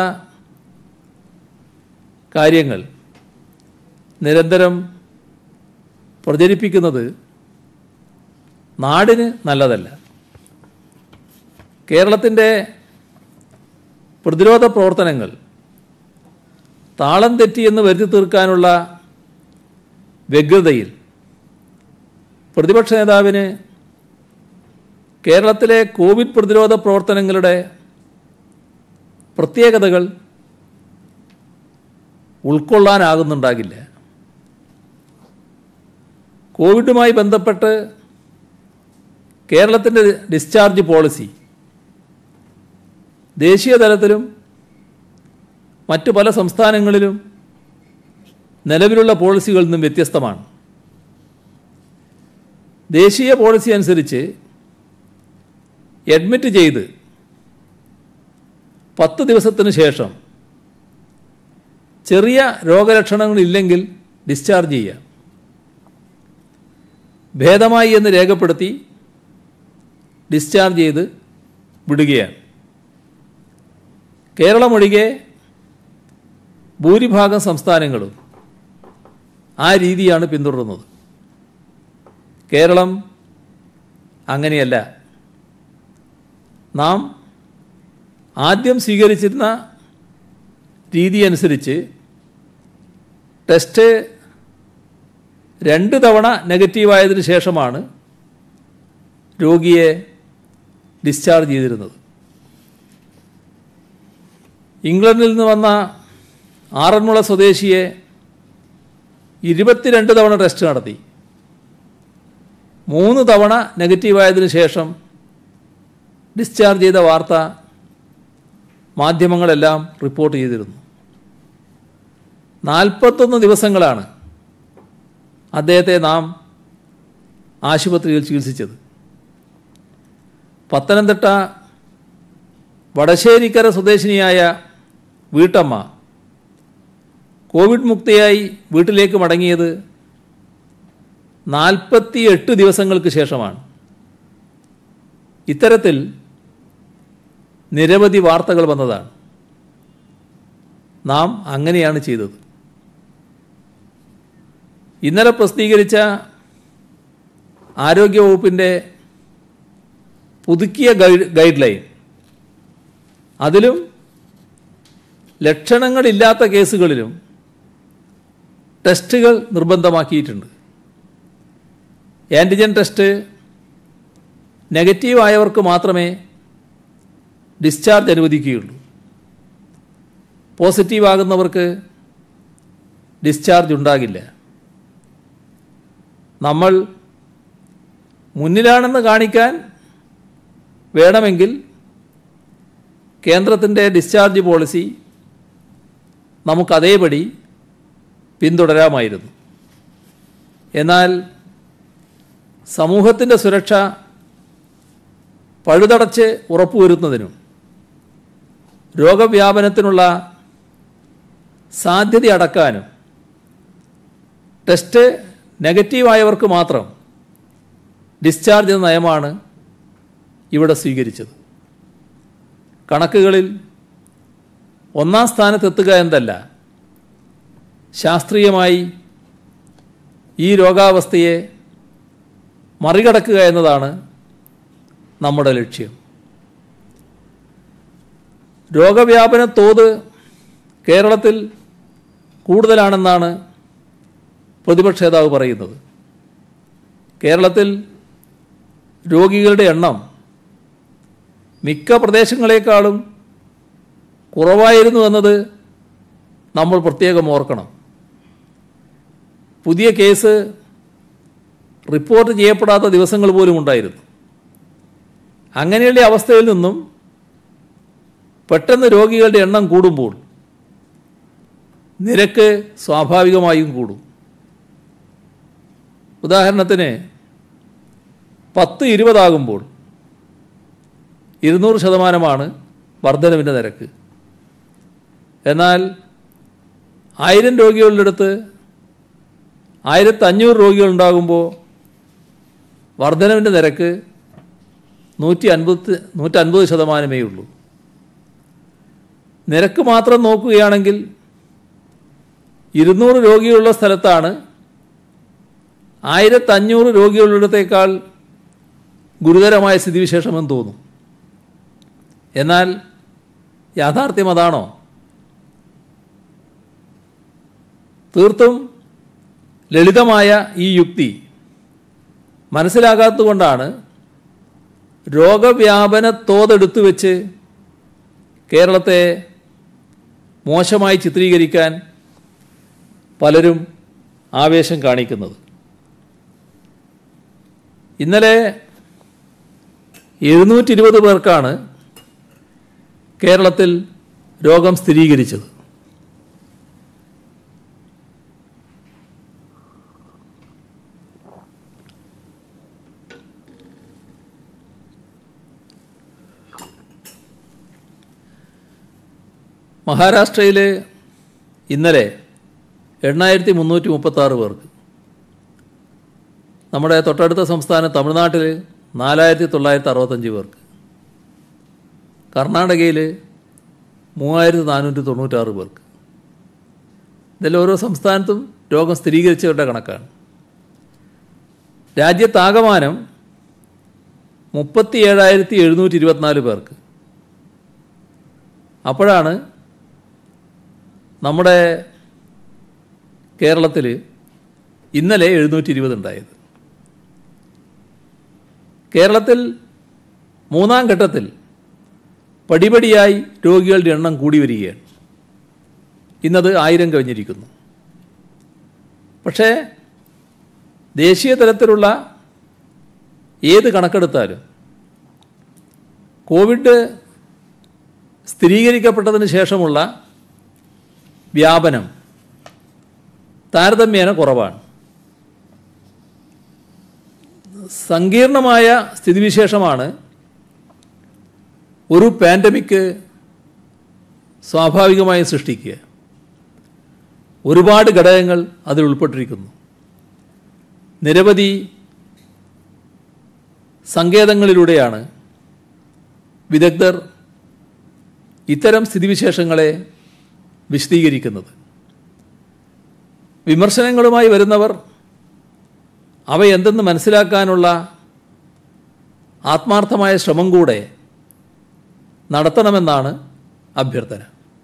കാര്യങ്ങൾ നിരന്തരം പ്രചരിപ്പിക്കുന്നത് നാടിന് നല്ലതല്ല കേരളത്തിൻ്റെ പ്രതിരോധ പ്രവർത്തനങ്ങൾ താളം തെറ്റിയെന്ന് വരുത്തി തീർക്കാനുള്ള വ്യഗ്രതയിൽ പ്രതിപക്ഷ നേതാവിന് കേരളത്തിലെ കോവിഡ് പ്രതിരോധ പ്രവർത്തനങ്ങളുടെ പ്രത്യേകതകൾ ഉൾക്കൊള്ളാനാകുന്നുണ്ടാകില്ല കോവിഡുമായി ബന്ധപ്പെട്ട് കേരളത്തിൻ്റെ ഡിസ്ചാർജ് പോളിസി ദേശീയ തലത്തിലും മറ്റു പല സംസ്ഥാനങ്ങളിലും നിലവിലുള്ള പോളിസികളിൽ നിന്നും വ്യത്യസ്തമാണ് ദേശീയ പോളിസി അനുസരിച്ച് അഡ്മിറ്റ് ചെയ്ത് പത്ത് ദിവസത്തിന് ശേഷം ചെറിയ രോഗലക്ഷണങ്ങളില്ലെങ്കിൽ ഡിസ്ചാർജ് ചെയ്യുക ഭേദമായി എന്ന് രേഖപ്പെടുത്തി ഡിസ്ചാർജ് ചെയ്ത് വിടുകയാണ് കേരളമൊഴികെ ഭൂരിഭാഗം സംസ്ഥാനങ്ങളും ആ രീതിയാണ് പിന്തുടരുന്നത് കേരളം അങ്ങനെയല്ല നാം ആദ്യം സ്വീകരിച്ചിരുന്ന രീതി അനുസരിച്ച് ടെസ്റ്റ് രണ്ട് തവണ നെഗറ്റീവായതിനു ശേഷമാണ് രോഗിയെ ഡിസ്ചാർജ് ചെയ്തിരുന്നത് ഇംഗ്ലണ്ടിൽ നിന്ന് വന്ന ആറന്മുള സ്വദേശിയെ ഇരുപത്തിരണ്ട് തവണ ടെസ്റ്റ് നടത്തി മൂന്ന് തവണ നെഗറ്റീവായതിനു ശേഷം ഡിസ്ചാർജ് ചെയ്ത വാർത്ത മാധ്യമങ്ങളെല്ലാം റിപ്പോർട്ട് ചെയ്തിരുന്നു നാൽപ്പത്തൊന്ന് ദിവസങ്ങളാണ് അദ്ദേഹത്തെ നാം ആശുപത്രിയിൽ ചികിത്സിച്ചത് പത്തനംതിട്ട വടശ്ശേരിക്കര സ്വദേശിനിയായ വീട്ടമ്മ കോവിഡ് മുക്തയായി വീട്ടിലേക്ക് മടങ്ങിയത് നാൽപ്പത്തി എട്ട് ദിവസങ്ങൾക്ക് ശേഷമാണ് ഇത്തരത്തിൽ നിരവധി വാർത്തകൾ വന്നതാണ് നാം അങ്ങനെയാണ് ചെയ്തത് ഇന്നലെ പ്രസിദ്ധീകരിച്ച ആരോഗ്യവകുപ്പിൻ്റെ പുതുക്കിയ ഗൈഡ് ഗൈഡ് ലൈൻ അതിലും ലക്ഷണങ്ങളില്ലാത്ത കേസുകളിലും ടെസ്റ്റുകൾ നിർബന്ധമാക്കിയിട്ടുണ്ട് ആൻറ്റിജൻ ടെസ്റ്റ് നെഗറ്റീവ് ആയവർക്ക് മാത്രമേ ഡിസ്ചാർജ് അനുവദിക്കുകയുള്ളൂ പോസിറ്റീവ് ആകുന്നവർക്ക് ഡിസ്ചാർജ് ഉണ്ടാകില്ല നമ്മൾ മുന്നിലാണെന്ന് കാണിക്കാൻ വേണമെങ്കിൽ കേന്ദ്രത്തിൻ്റെ ഡിസ്ചാർജ് പോളിസി നമുക്ക് അതേപടി പിന്തുടരാമായിരുന്നു എന്നാൽ സമൂഹത്തിൻ്റെ സുരക്ഷ പഴുതടച്ച് ഉറപ്പുവരുത്തുന്നതിനും രോഗവ്യാപനത്തിനുള്ള സാധ്യത അടക്കാനും ടെസ്റ്റ് നെഗറ്റീവായവർക്ക് മാത്രം ഡിസ്ചാർജ് എന്ന നയമാണ് ഇവിടെ സ്വീകരിച്ചത് കണക്കുകളിൽ ഒന്നാം സ്ഥാനത്തെത്തുക എന്നതല്ല ശാസ്ത്രീയമായി ഈ രോഗാവസ്ഥയെ മറികടക്കുക എന്നതാണ് നമ്മുടെ ലക്ഷ്യം രോഗവ്യാപന തോത് കേരളത്തിൽ കൂടുതലാണെന്നാണ് പ്രതിപക്ഷ നേതാവ് പറയുന്നത് കേരളത്തിൽ രോഗികളുടെ എണ്ണം മിക്ക പ്രദേശങ്ങളെക്കാളും കുറവായിരുന്നു എന്നത് നമ്മൾ പ്രത്യേകം ഓർക്കണം പുതിയ കേസ് റിപ്പോർട്ട് ചെയ്യപ്പെടാത്ത ദിവസങ്ങൾ പോലും ഉണ്ടായിരുന്നു അങ്ങനെയുള്ള അവസ്ഥയിൽ നിന്നും പെട്ടെന്ന് രോഗികളുടെ എണ്ണം കൂടുമ്പോൾ നിരക്ക് സ്വാഭാവികമായും കൂടും ഉദാഹരണത്തിന് പത്ത് ഇരുപതാകുമ്പോൾ ഇരുന്നൂറ് ശതമാനമാണ് വർധനവിൻ്റെ നിരക്ക് എന്നാൽ ആയിരം രോഗികളുടെ ആയിരത്തി അഞ്ഞൂറ് രോഗികളുണ്ടാകുമ്പോൾ വർധനവിൻ്റെ നിരക്ക് നൂറ്റി അൻപത് നൂറ്റൻപത് ശതമാനമേ ഉള്ളൂ നിരക്ക് മാത്രം നോക്കുകയാണെങ്കിൽ ഇരുന്നൂറ് രോഗികളുള്ള സ്ഥലത്താണ് ആയിരത്തഞ്ഞൂറ് രോഗികളുള്ളടത്തേക്കാൾ ഗുരുതരമായ സ്ഥിതിവിശേഷമെന്ന് തോന്നും എന്നാൽ യാഥാർത്ഥ്യം അതാണോ തീർത്തും ലളിതമായ ഈ യുക്തി മനസ്സിലാകാത്തതുകൊണ്ടാണ് രോഗവ്യാപന തോതെടുത്തു വെച്ച് കേരളത്തെ മോശമായി ചിത്രീകരിക്കാൻ പലരും ആവേശം കാണിക്കുന്നത് ഇന്നലെ എഴുന്നൂറ്റി ഇരുപത് പേർക്കാണ് കേരളത്തിൽ രോഗം സ്ഥിരീകരിച്ചത് മഹാരാഷ്ട്രയിൽ ഇന്നലെ എണ്ണായിരത്തി മുന്നൂറ്റി മുപ്പത്താറ് പേർക്ക് നമ്മുടെ തൊട്ടടുത്ത സംസ്ഥാനം തമിഴ്നാട്ടിൽ നാലായിരത്തി തൊള്ളായിരത്തി അറുപത്തഞ്ച് പേർക്ക് കർണാടകയിൽ മൂവായിരത്തി നാനൂറ്റി തൊണ്ണൂറ്റാറ് പേർക്ക് ഇതിൽ ഓരോ സംസ്ഥാനത്തും രോഗം സ്ഥിരീകരിച്ചവരുടെ കണക്കാണ് രാജ്യത്താകമാനം മുപ്പത്തി ഏഴായിരത്തി എഴുന്നൂറ്റി ഇരുപത്തിനാല് പേർക്ക് അപ്പോഴാണ് നമ്മുടെ കേരളത്തിൽ ഇന്നലെ എഴുന്നൂറ്റി ഇരുപത് ഉണ്ടായത് കേരളത്തിൽ മൂന്നാം ഘട്ടത്തിൽ പടിപടിയായി രോഗികളുടെ എണ്ണം കൂടി വരികയാണ് ഇന്നത് ആയിരം കഴിഞ്ഞിരിക്കുന്നു പക്ഷേ ദേശീയ തലത്തിലുള്ള ഏത് കണക്കെടുത്താലും കോവിഡ് സ്ഥിരീകരിക്കപ്പെട്ടതിന് ശേഷമുള്ള വ്യാപനം താരതമ്യേന കുറവാണ് സങ്കീർണമായ സ്ഥിതിവിശേഷമാണ് ഒരു പാൻഡമിക് സ്വാഭാവികമായും സൃഷ്ടിക്കുക ഒരുപാട് ഘടകങ്ങൾ അതിൽ ഉൾപ്പെട്ടിരിക്കുന്നു നിരവധി സങ്കേതങ്ങളിലൂടെയാണ് വിദഗ്ധർ ഇത്തരം സ്ഥിതിവിശേഷങ്ങളെ വിശദീകരിക്കുന്നത് വിമർശനങ്ങളുമായി വരുന്നവർ അവ എന്തെന്ന് മനസ്സിലാക്കാനുള്ള ആത്മാർത്ഥമായ ശ്രമം കൂടെ നടത്തണമെന്നാണ് അഭ്യർത്ഥന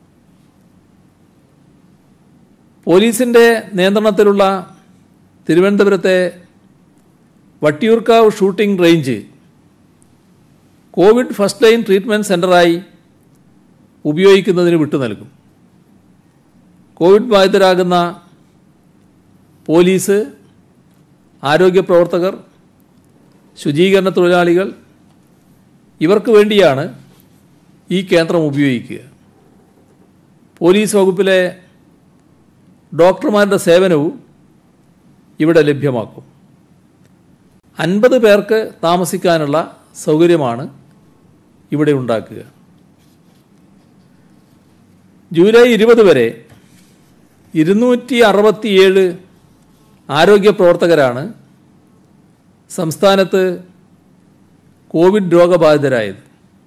പോലീസിൻ്റെ നിയന്ത്രണത്തിലുള്ള തിരുവനന്തപുരത്തെ Vattiyoorkavu shooting range covid first line treatment സെൻ്ററായി ഉപയോഗിക്കുന്നതിന് വിട്ടു നൽകും കോവിഡ് ബാധിതരാകുന്ന പോലീസ് ആരോഗ്യ പ്രവർത്തകർ ശുചീകരണ തൊഴിലാളികൾ ഇവർക്ക് വേണ്ടിയാണ് ഈ കേന്ദ്രം ഉപയോഗിക്കുക പോലീസ് വകുപ്പിലെ ഡോക്ടർമാരുടെ സേവനവും ഇവിടെ ലഭ്യമാക്കും അൻപത് പേർക്ക് താമസിക്കാനുള്ള സൗകര്യമാണ് ഇവിടെ ഉണ്ടാക്കുക ജൂലൈ ഇരുപത് വരെ ഇരുന്നൂറ്റി അറുപത്തിയേഴ് ആരോഗ്യ പ്രവർത്തകരാണ് സംസ്ഥാനത്ത് കോവിഡ് രോഗബാധിതരായത്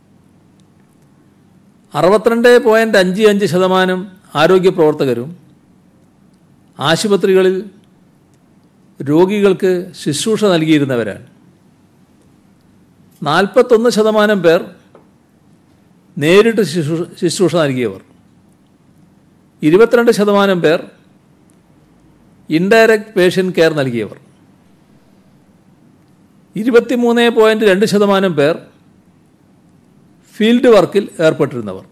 അറുപത്തിരണ്ട് പോയിൻറ്റ് അഞ്ച് അഞ്ച് ശതമാനം ആരോഗ്യ പ്രവർത്തകരും ആശുപത്രികളിൽ രോഗികൾക്ക് ശുശ്രൂഷ നൽകിയിരുന്നവരാണ് നാൽപ്പത്തൊന്ന് ശതമാനം പേർ നേരിട്ട് ശുശ്രൂ- ശുശ്രൂഷ നൽകിയവർ ഇരുപത്തിരണ്ട് ശതമാനം പേർ ഇൻഡയറക്റ്റ് പേഷ്യൻ്റ് കെയർ നൽകിയവർ ഇരുപത്തിമൂന്ന് പോയിൻറ്റ് രണ്ട് ശതമാനം പേർ ഫീൽഡ് വർക്കിൽ ഏർപ്പെട്ടിരുന്നവർ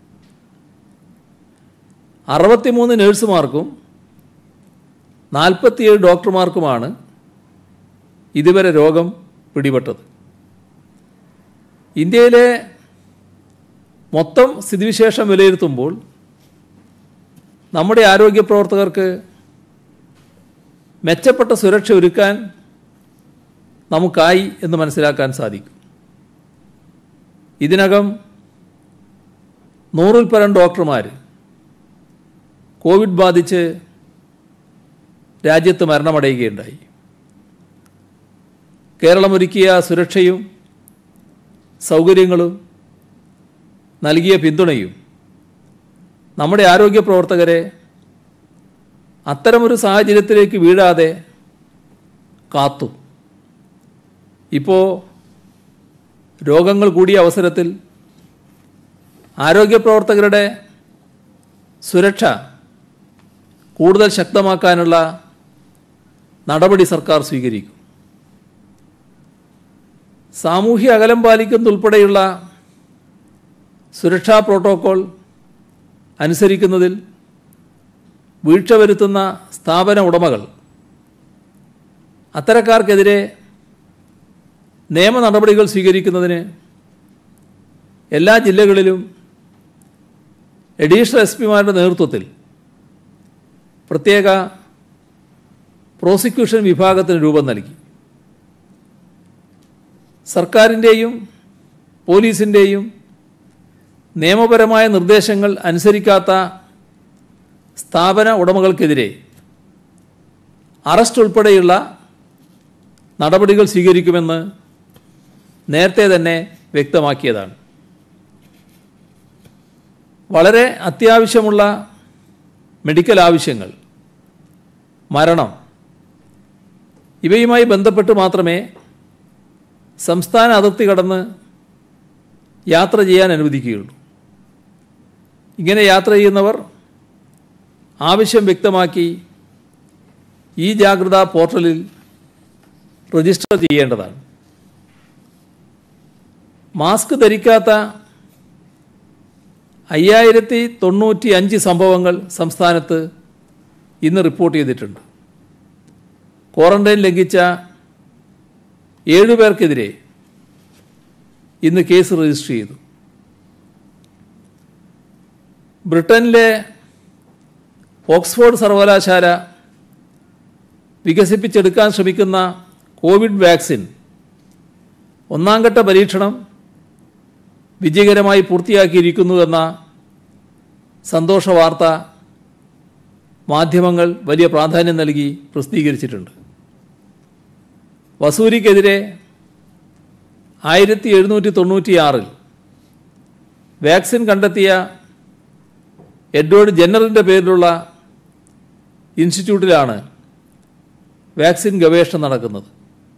അറുപത്തിമൂന്ന് നഴ്സുമാർക്കും നാൽപ്പത്തിയേഴ് ഡോക്ടർമാർക്കുമാണ് ഇതുവരെ രോഗം പിടിപെട്ടത് ഇന്ത്യയിലെ മൊത്തം സ്ഥിതിവിശേഷം വിലയിരുത്തുമ്പോൾ നമ്മുടെ ആരോഗ്യ പ്രവർത്തകർക്ക് മെച്ചപ്പെട്ട സുരക്ഷ ഒരുക്കാൻ നമുക്കായി എന്ന് മനസ്സിലാക്കാൻ സാധിക്കും ഇതിനകം നൂറിൽ പരം ഡോക്ടർമാർ കോവിഡ് ബാധിച്ച് രാജ്യത്ത് മരണമടയുകയുണ്ടായി കേരളം ഒരുക്കിയ സുരക്ഷയും സൗകര്യങ്ങളും നൽകിയ പിന്തുണയും നമ്മുടെ ആരോഗ്യ പ്രവർത്തകരെ അത്തരമൊരു സാഹചര്യത്തിലേക്ക് വീഴാതെ കാത്തു ഇപ്പോൾ രോഗങ്ങൾ കൂടിയ അവസരത്തിൽ ആരോഗ്യ പ്രവർത്തകരുടെ സുരക്ഷ കൂടുതൽ ശക്തമാക്കാനുള്ള നടപടി സർക്കാർ സ്വീകരിക്കും സാമൂഹ്യ അകലം പാലിക്കുന്നതുൾപ്പെടെയുള്ള സുരക്ഷാ പ്രോട്ടോക്കോൾ അനുസരിക്കുന്നതിൽ വീഴ്ച വരുത്തുന്ന സ്ഥാപന ഉടമകൾ അത്തരക്കാർക്കെതിരെ നിയമ നടപടികൾ സ്വീകരിക്കുന്നതിന് എല്ലാ ജില്ലകളിലും എഡീഷണൽ എസ് പിമാരുടെ നേതൃത്വത്തിൽ പ്രത്യേക പ്രോസിക്യൂഷൻ വിഭാഗത്തിന് രൂപം നൽകി സർക്കാരിൻ്റെയും പോലീസിൻ്റെയും നിയമപരമായ നിർദ്ദേശങ്ങൾ അനുസരിക്കാത്ത സ്ഥാപന ഉടമകൾക്കെതിരെ അറസ്റ്റ് ഉൾപ്പെടെയുള്ള നടപടികൾ സ്വീകരിക്കുമെന്ന് നേരത്തെ തന്നെ വ്യക്തമാക്കിയതാണ് വളരെ അത്യാവശ്യമുള്ള മെഡിക്കൽ ആവശ്യങ്ങൾ മരണം ഇവയുമായി ബന്ധപ്പെട്ട് മാത്രമേ സംസ്ഥാന അതിർത്തി കടന്ന് യാത്ര ചെയ്യാൻ അനുവദിക്കുകയുള്ളൂ ഇങ്ങനെ യാത്ര ചെയ്യുന്നവർ ആവശ്യം വ്യക്തമാക്കി ഈ ജാഗ്രതാ പോർട്ടലിൽ രജിസ്റ്റർ ചെയ്യേണ്ടതാണ് മാസ്ക് ധരിക്കാത്ത അയ്യായിരത്തി തൊണ്ണൂറ്റി അഞ്ച് സംഭവങ്ങൾ സംസ്ഥാനത്ത് ഇന്ന് റിപ്പോർട്ട് ചെയ്തിട്ടുണ്ട് ക്വാറന്റൈൻ ലംഘിച്ച ഏഴുപേർക്കെതിരെ ഇന്ന് കേസ് രജിസ്റ്റർ ചെയ്തു ബ്രിട്ടനിലെ ഓക്സ്ഫോർഡ് സർവകലാശാല വികസിപ്പിച്ചെടുക്കാൻ ശ്രമിക്കുന്ന കോവിഡ് വാക്സിൻ ഒന്നാം ഘട്ട പരീക്ഷണം വിജയകരമായി പൂർത്തിയാക്കിയിരിക്കുന്നുവെന്ന സന്തോഷ വാർത്ത മാധ്യമങ്ങൾ വലിയ പ്രാധാന്യം നൽകി പ്രസിദ്ധീകരിച്ചിട്ടുണ്ട് വസൂരിക്കെതിരെ ആയിരത്തി എഴുന്നൂറ്റി തൊണ്ണൂറ്റിയാറിൽ വാക്സിൻ കണ്ടെത്തിയ എഡ്വേർഡ് ജെന്നറിൻ്റെ പേരിലുള്ള ഇൻസ്റ്റിറ്റ്യൂട്ടിലാണ് വാക്സിൻ ഗവേഷണം നടക്കുന്നത്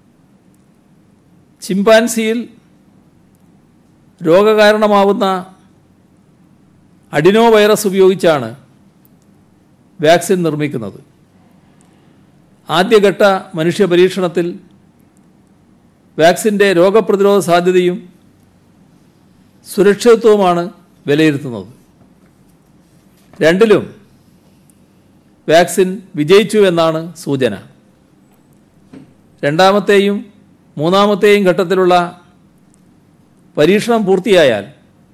ചിമ്പാൻസിയിൽ രോഗകാരണമാവുന്ന അഡിനോ വൈറസ് ഉപയോഗിച്ചാണ് വാക്സിൻ നിർമ്മിക്കുന്നത് ആദ്യഘട്ട മനുഷ്യ പരീക്ഷണത്തിൽ വാക്സിൻ്റെ രോഗപ്രതിരോധ സാധ്യതയും സുരക്ഷിതത്വവുമാണ് വിലയിരുത്തുന്നത് രണ്ടിലും വാക്സിൻ വിജയിച്ചു എന്നാണ് സൂചന രണ്ടാമത്തെയും മൂന്നാമത്തെയും ഘട്ടത്തിലുള്ള പരീക്ഷണം പൂർത്തിയായാൽ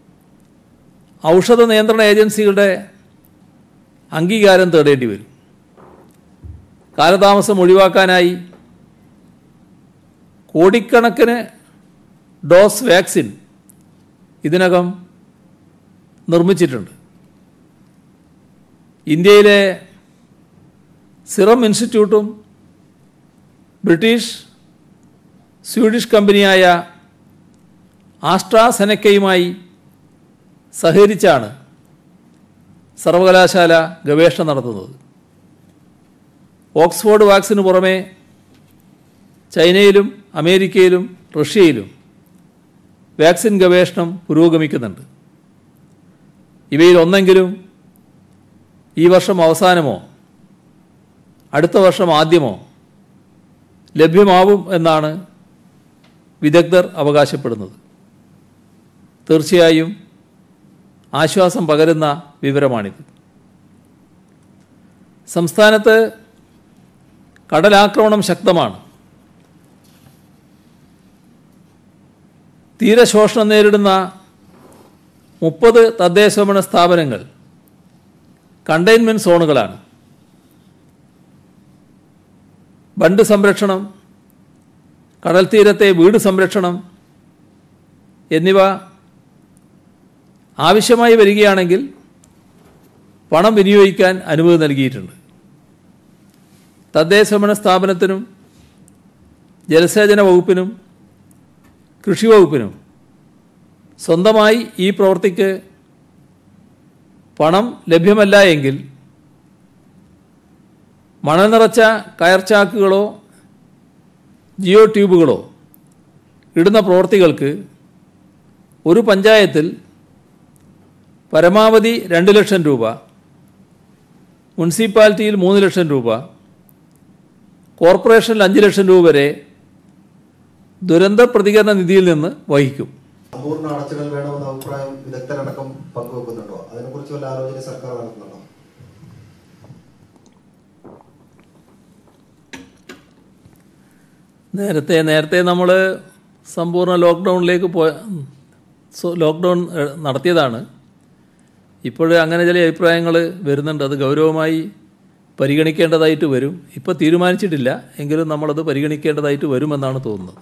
ഔഷധ നിയന്ത്രണ ഏജൻസികളുടെ അംഗീകാരം തേടേണ്ടി വരും കാലതാമസം ഒഴിവാക്കാനായി കോടിക്കണക്കിന് ഡോസ് വാക്സിൻ ഇതിനകം നിർമ്മിച്ചിട്ടുണ്ട് ഇന്ത്യയിലെ സിറം ഇൻസ്റ്റിറ്റ്യൂട്ടും ബ്രിട്ടീഷ് സ്വീഡിഷ് കമ്പനിയായ ആസ്ട്രാസെനക്കയുമായി സഹകരിച്ചാണ് സർവകലാശാല ഗവേഷണം നടത്തുന്നത് ഓക്സ്ഫോർഡ് വാക്സിന് പുറമെ ചൈനയിലും അമേരിക്കയിലും റഷ്യയിലും വാക്സിൻ ഗവേഷണം പുരോഗമിക്കുന്നുണ്ട് ഇവയിൽ ഒന്നെങ്കിലും ഈ വർഷം അവസാനമോ അടുത്ത വർഷം ആദ്യമോ ലഭ്യമാവും എന്നാണ് വിദഗ്ധർ അവകാശപ്പെടുന്നത് തീർച്ചയായും ആശ്വാസം പകരുന്ന വിവരമാണിത് സംസ്ഥാനത്ത് കടലാക്രമണം ശക്തമാണ് തീരശോഷണം നേരിടുന്ന മുപ്പത് തദ്ദേശഭരണ സ്ഥാപനങ്ങൾ കണ്ടെയ്ൻമെൻറ്റ് സോണുകളാണ് ബണ്ട് സംരക്ഷണം കടൽ തീരത്തെ വീട് സംരക്ഷണം എന്നിവ ആവശ്യമായി വരികയാണെങ്കിൽ പണം വിനിയോഗിക്കാൻ അനുമതി നൽകിയിട്ടുണ്ട് തദ്ദേശഭരണ സ്ഥാപനത്തിനും ജലസേചന വകുപ്പിനും കൃഷി വകുപ്പിനും സ്വന്തമായി ഈ പ്രവൃത്തിക്ക് പണം ലഭ്യമല്ല എങ്കിൽ മണൽ നിറച്ച കയർച്ചാക്കുകളോ ജിയോ ട്യൂബുകളോ ഇടുന്ന പ്രവൃത്തികൾക്ക് ഒരു പഞ്ചായത്തിൽ പരമാവധി രണ്ട് ലക്ഷം രൂപ മുനിസിപ്പാലിറ്റിയിൽ മൂന്ന് ലക്ഷം രൂപ കോർപ്പറേഷനിൽ അഞ്ച് ലക്ഷം രൂപ വരെ ദുരന്ത പ്രതികരണ നിധിയിൽ നിന്ന് വഹിക്കും സമ്പൂർണ്ണ അടച്ചുകൾ വേണമെന്ന അഭിപ്രായം വിദഗ്ധരടക്കം പങ്കുവെക്കുന്നുണ്ടോ അതിനെക്കുറിച്ച് വല്ല ആലോചന സർക്കാർ നടത്തുന്നുണ്ടോ നേരത്തെ നേരത്തെ നമ്മൾ സമ്പൂർണ്ണ ലോക്ക്ഡൗണിലേക്ക് പോയ സോ ലോക്ക്ഡൗൺ ഏഹ്, നടത്തിയതാണ് ഇപ്പോൾ അങ്ങനെ ചില അഭിപ്രായങ്ങൾ വരുന്നുണ്ട് അത് ഗൗരവമായി പരിഗണിക്കേണ്ടതായിട്ട് വരും ഇപ്പോൾ തീരുമാനിച്ചിട്ടില്ല എങ്കിലും നമ്മളത് പരിഗണിക്കേണ്ടതായിട്ട് വരുമെന്നാണ് തോന്നുന്നത്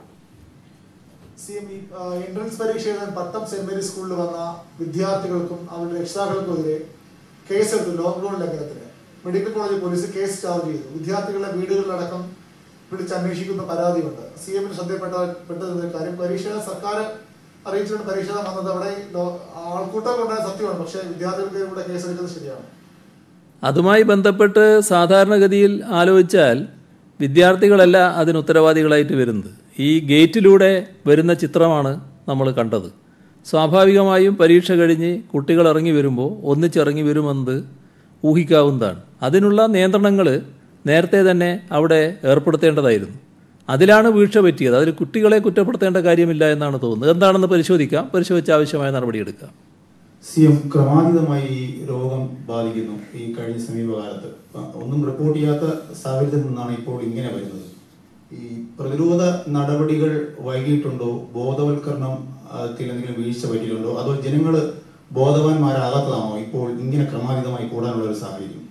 സി എം എൻട്രൻസ് പരീക്ഷ എഴുതാൻ പട്ടം സെന്റ് മേരീസ് സ്കൂളിൽ വന്ന വിദ്യാർത്ഥികൾക്കും അവരുടെ രക്ഷിതാക്കൾക്കുമെതിരെ കേസെടുത്തു ലോക്ക്ഡൌൺ ലംഘനത്തിന് medical college police case charge ചെയ്തു വിദ്യാർത്ഥികളുടെ വീടുകളിലടക്കം പിടിച്ച് അന്വേഷിക്കുന്ന പരാതിയുണ്ട് സി എമ്മിന് ശ്രദ്ധപ്പെട്ട പെട്ടത് കാര്യം പരീക്ഷ സർക്കാർ അറിയിച്ചുകൊണ്ട് പരീക്ഷ വന്നത് അവിടെ ലോ- ആൾക്കൂട്ടങ്ങളുണ്ടായ സത്യമാണ് പക്ഷേ വിദ്യാർത്ഥികൾക്ക് ഇവിടെ കേസെടുക്കുന്നത് ശരിയാണ് അതുമായി ബന്ധപ്പെട്ട് സാധാരണഗതിയിൽ ആലോചിച്ചാൽ വിദ്യാർത്ഥികളല്ല അതിന് ഉത്തരവാദികളായിട്ട് വരുന്നത് ഈ ഗേറ്റിലൂടെ വരുന്ന ചിത്രമാണ് നമ്മൾ കണ്ടത് സ്വാഭാവികമായും പരീക്ഷ കഴിഞ്ഞ് കുട്ടികൾ ഇറങ്ങി വരുമ്പോൾ ഒന്നിച്ചിറങ്ങി വരുമെന്നത് ഊഹിക്കാവുന്നതാണ് അതിനുള്ള നിയന്ത്രണങ്ങൾ നേരത്തെ തന്നെ അവിടെ ഏർപ്പെടുത്തേണ്ടതായിരുന്നു അതിലാണ് വീഴ്ച പറ്റിയത് അതിൽ കുട്ടികളെ കുറ്റപ്പെടുത്തേണ്ട കാര്യമില്ല എന്നാണ് തോന്നുന്നത് എന്താണെന്ന് പരിശോധിക്കാം പരിശോധിച്ച് ആവശ്യമായ നടപടിയെടുക്കാം സി എം ക്രമാതീതമായി ഈ രോഗം ബാധിക്കുന്നു ഈ കഴിഞ്ഞ സമീപകാലത്ത് അഹ് ഒന്നും റിപ്പോർട്ട് ചെയ്യാത്ത സാഹചര്യത്തിൽ നിന്നാണ് ഇപ്പോൾ ഇങ്ങനെ വരുന്നത് ഈ പ്രതിരോധ നടപടികൾ വൈകിട്ടുണ്ടോ ബോധവൽക്കരണം അതിൽ എന്തെങ്കിലും വീഴ്ച പറ്റിയിട്ടുണ്ടോ അതോ ജനങ്ങൾ ബോധവാന്മാരാകാത്തതാണോ ഇപ്പോൾ ഇങ്ങനെ ക്രമാതീതമായി കൂടാനുള്ള ഒരു സാഹചര്യം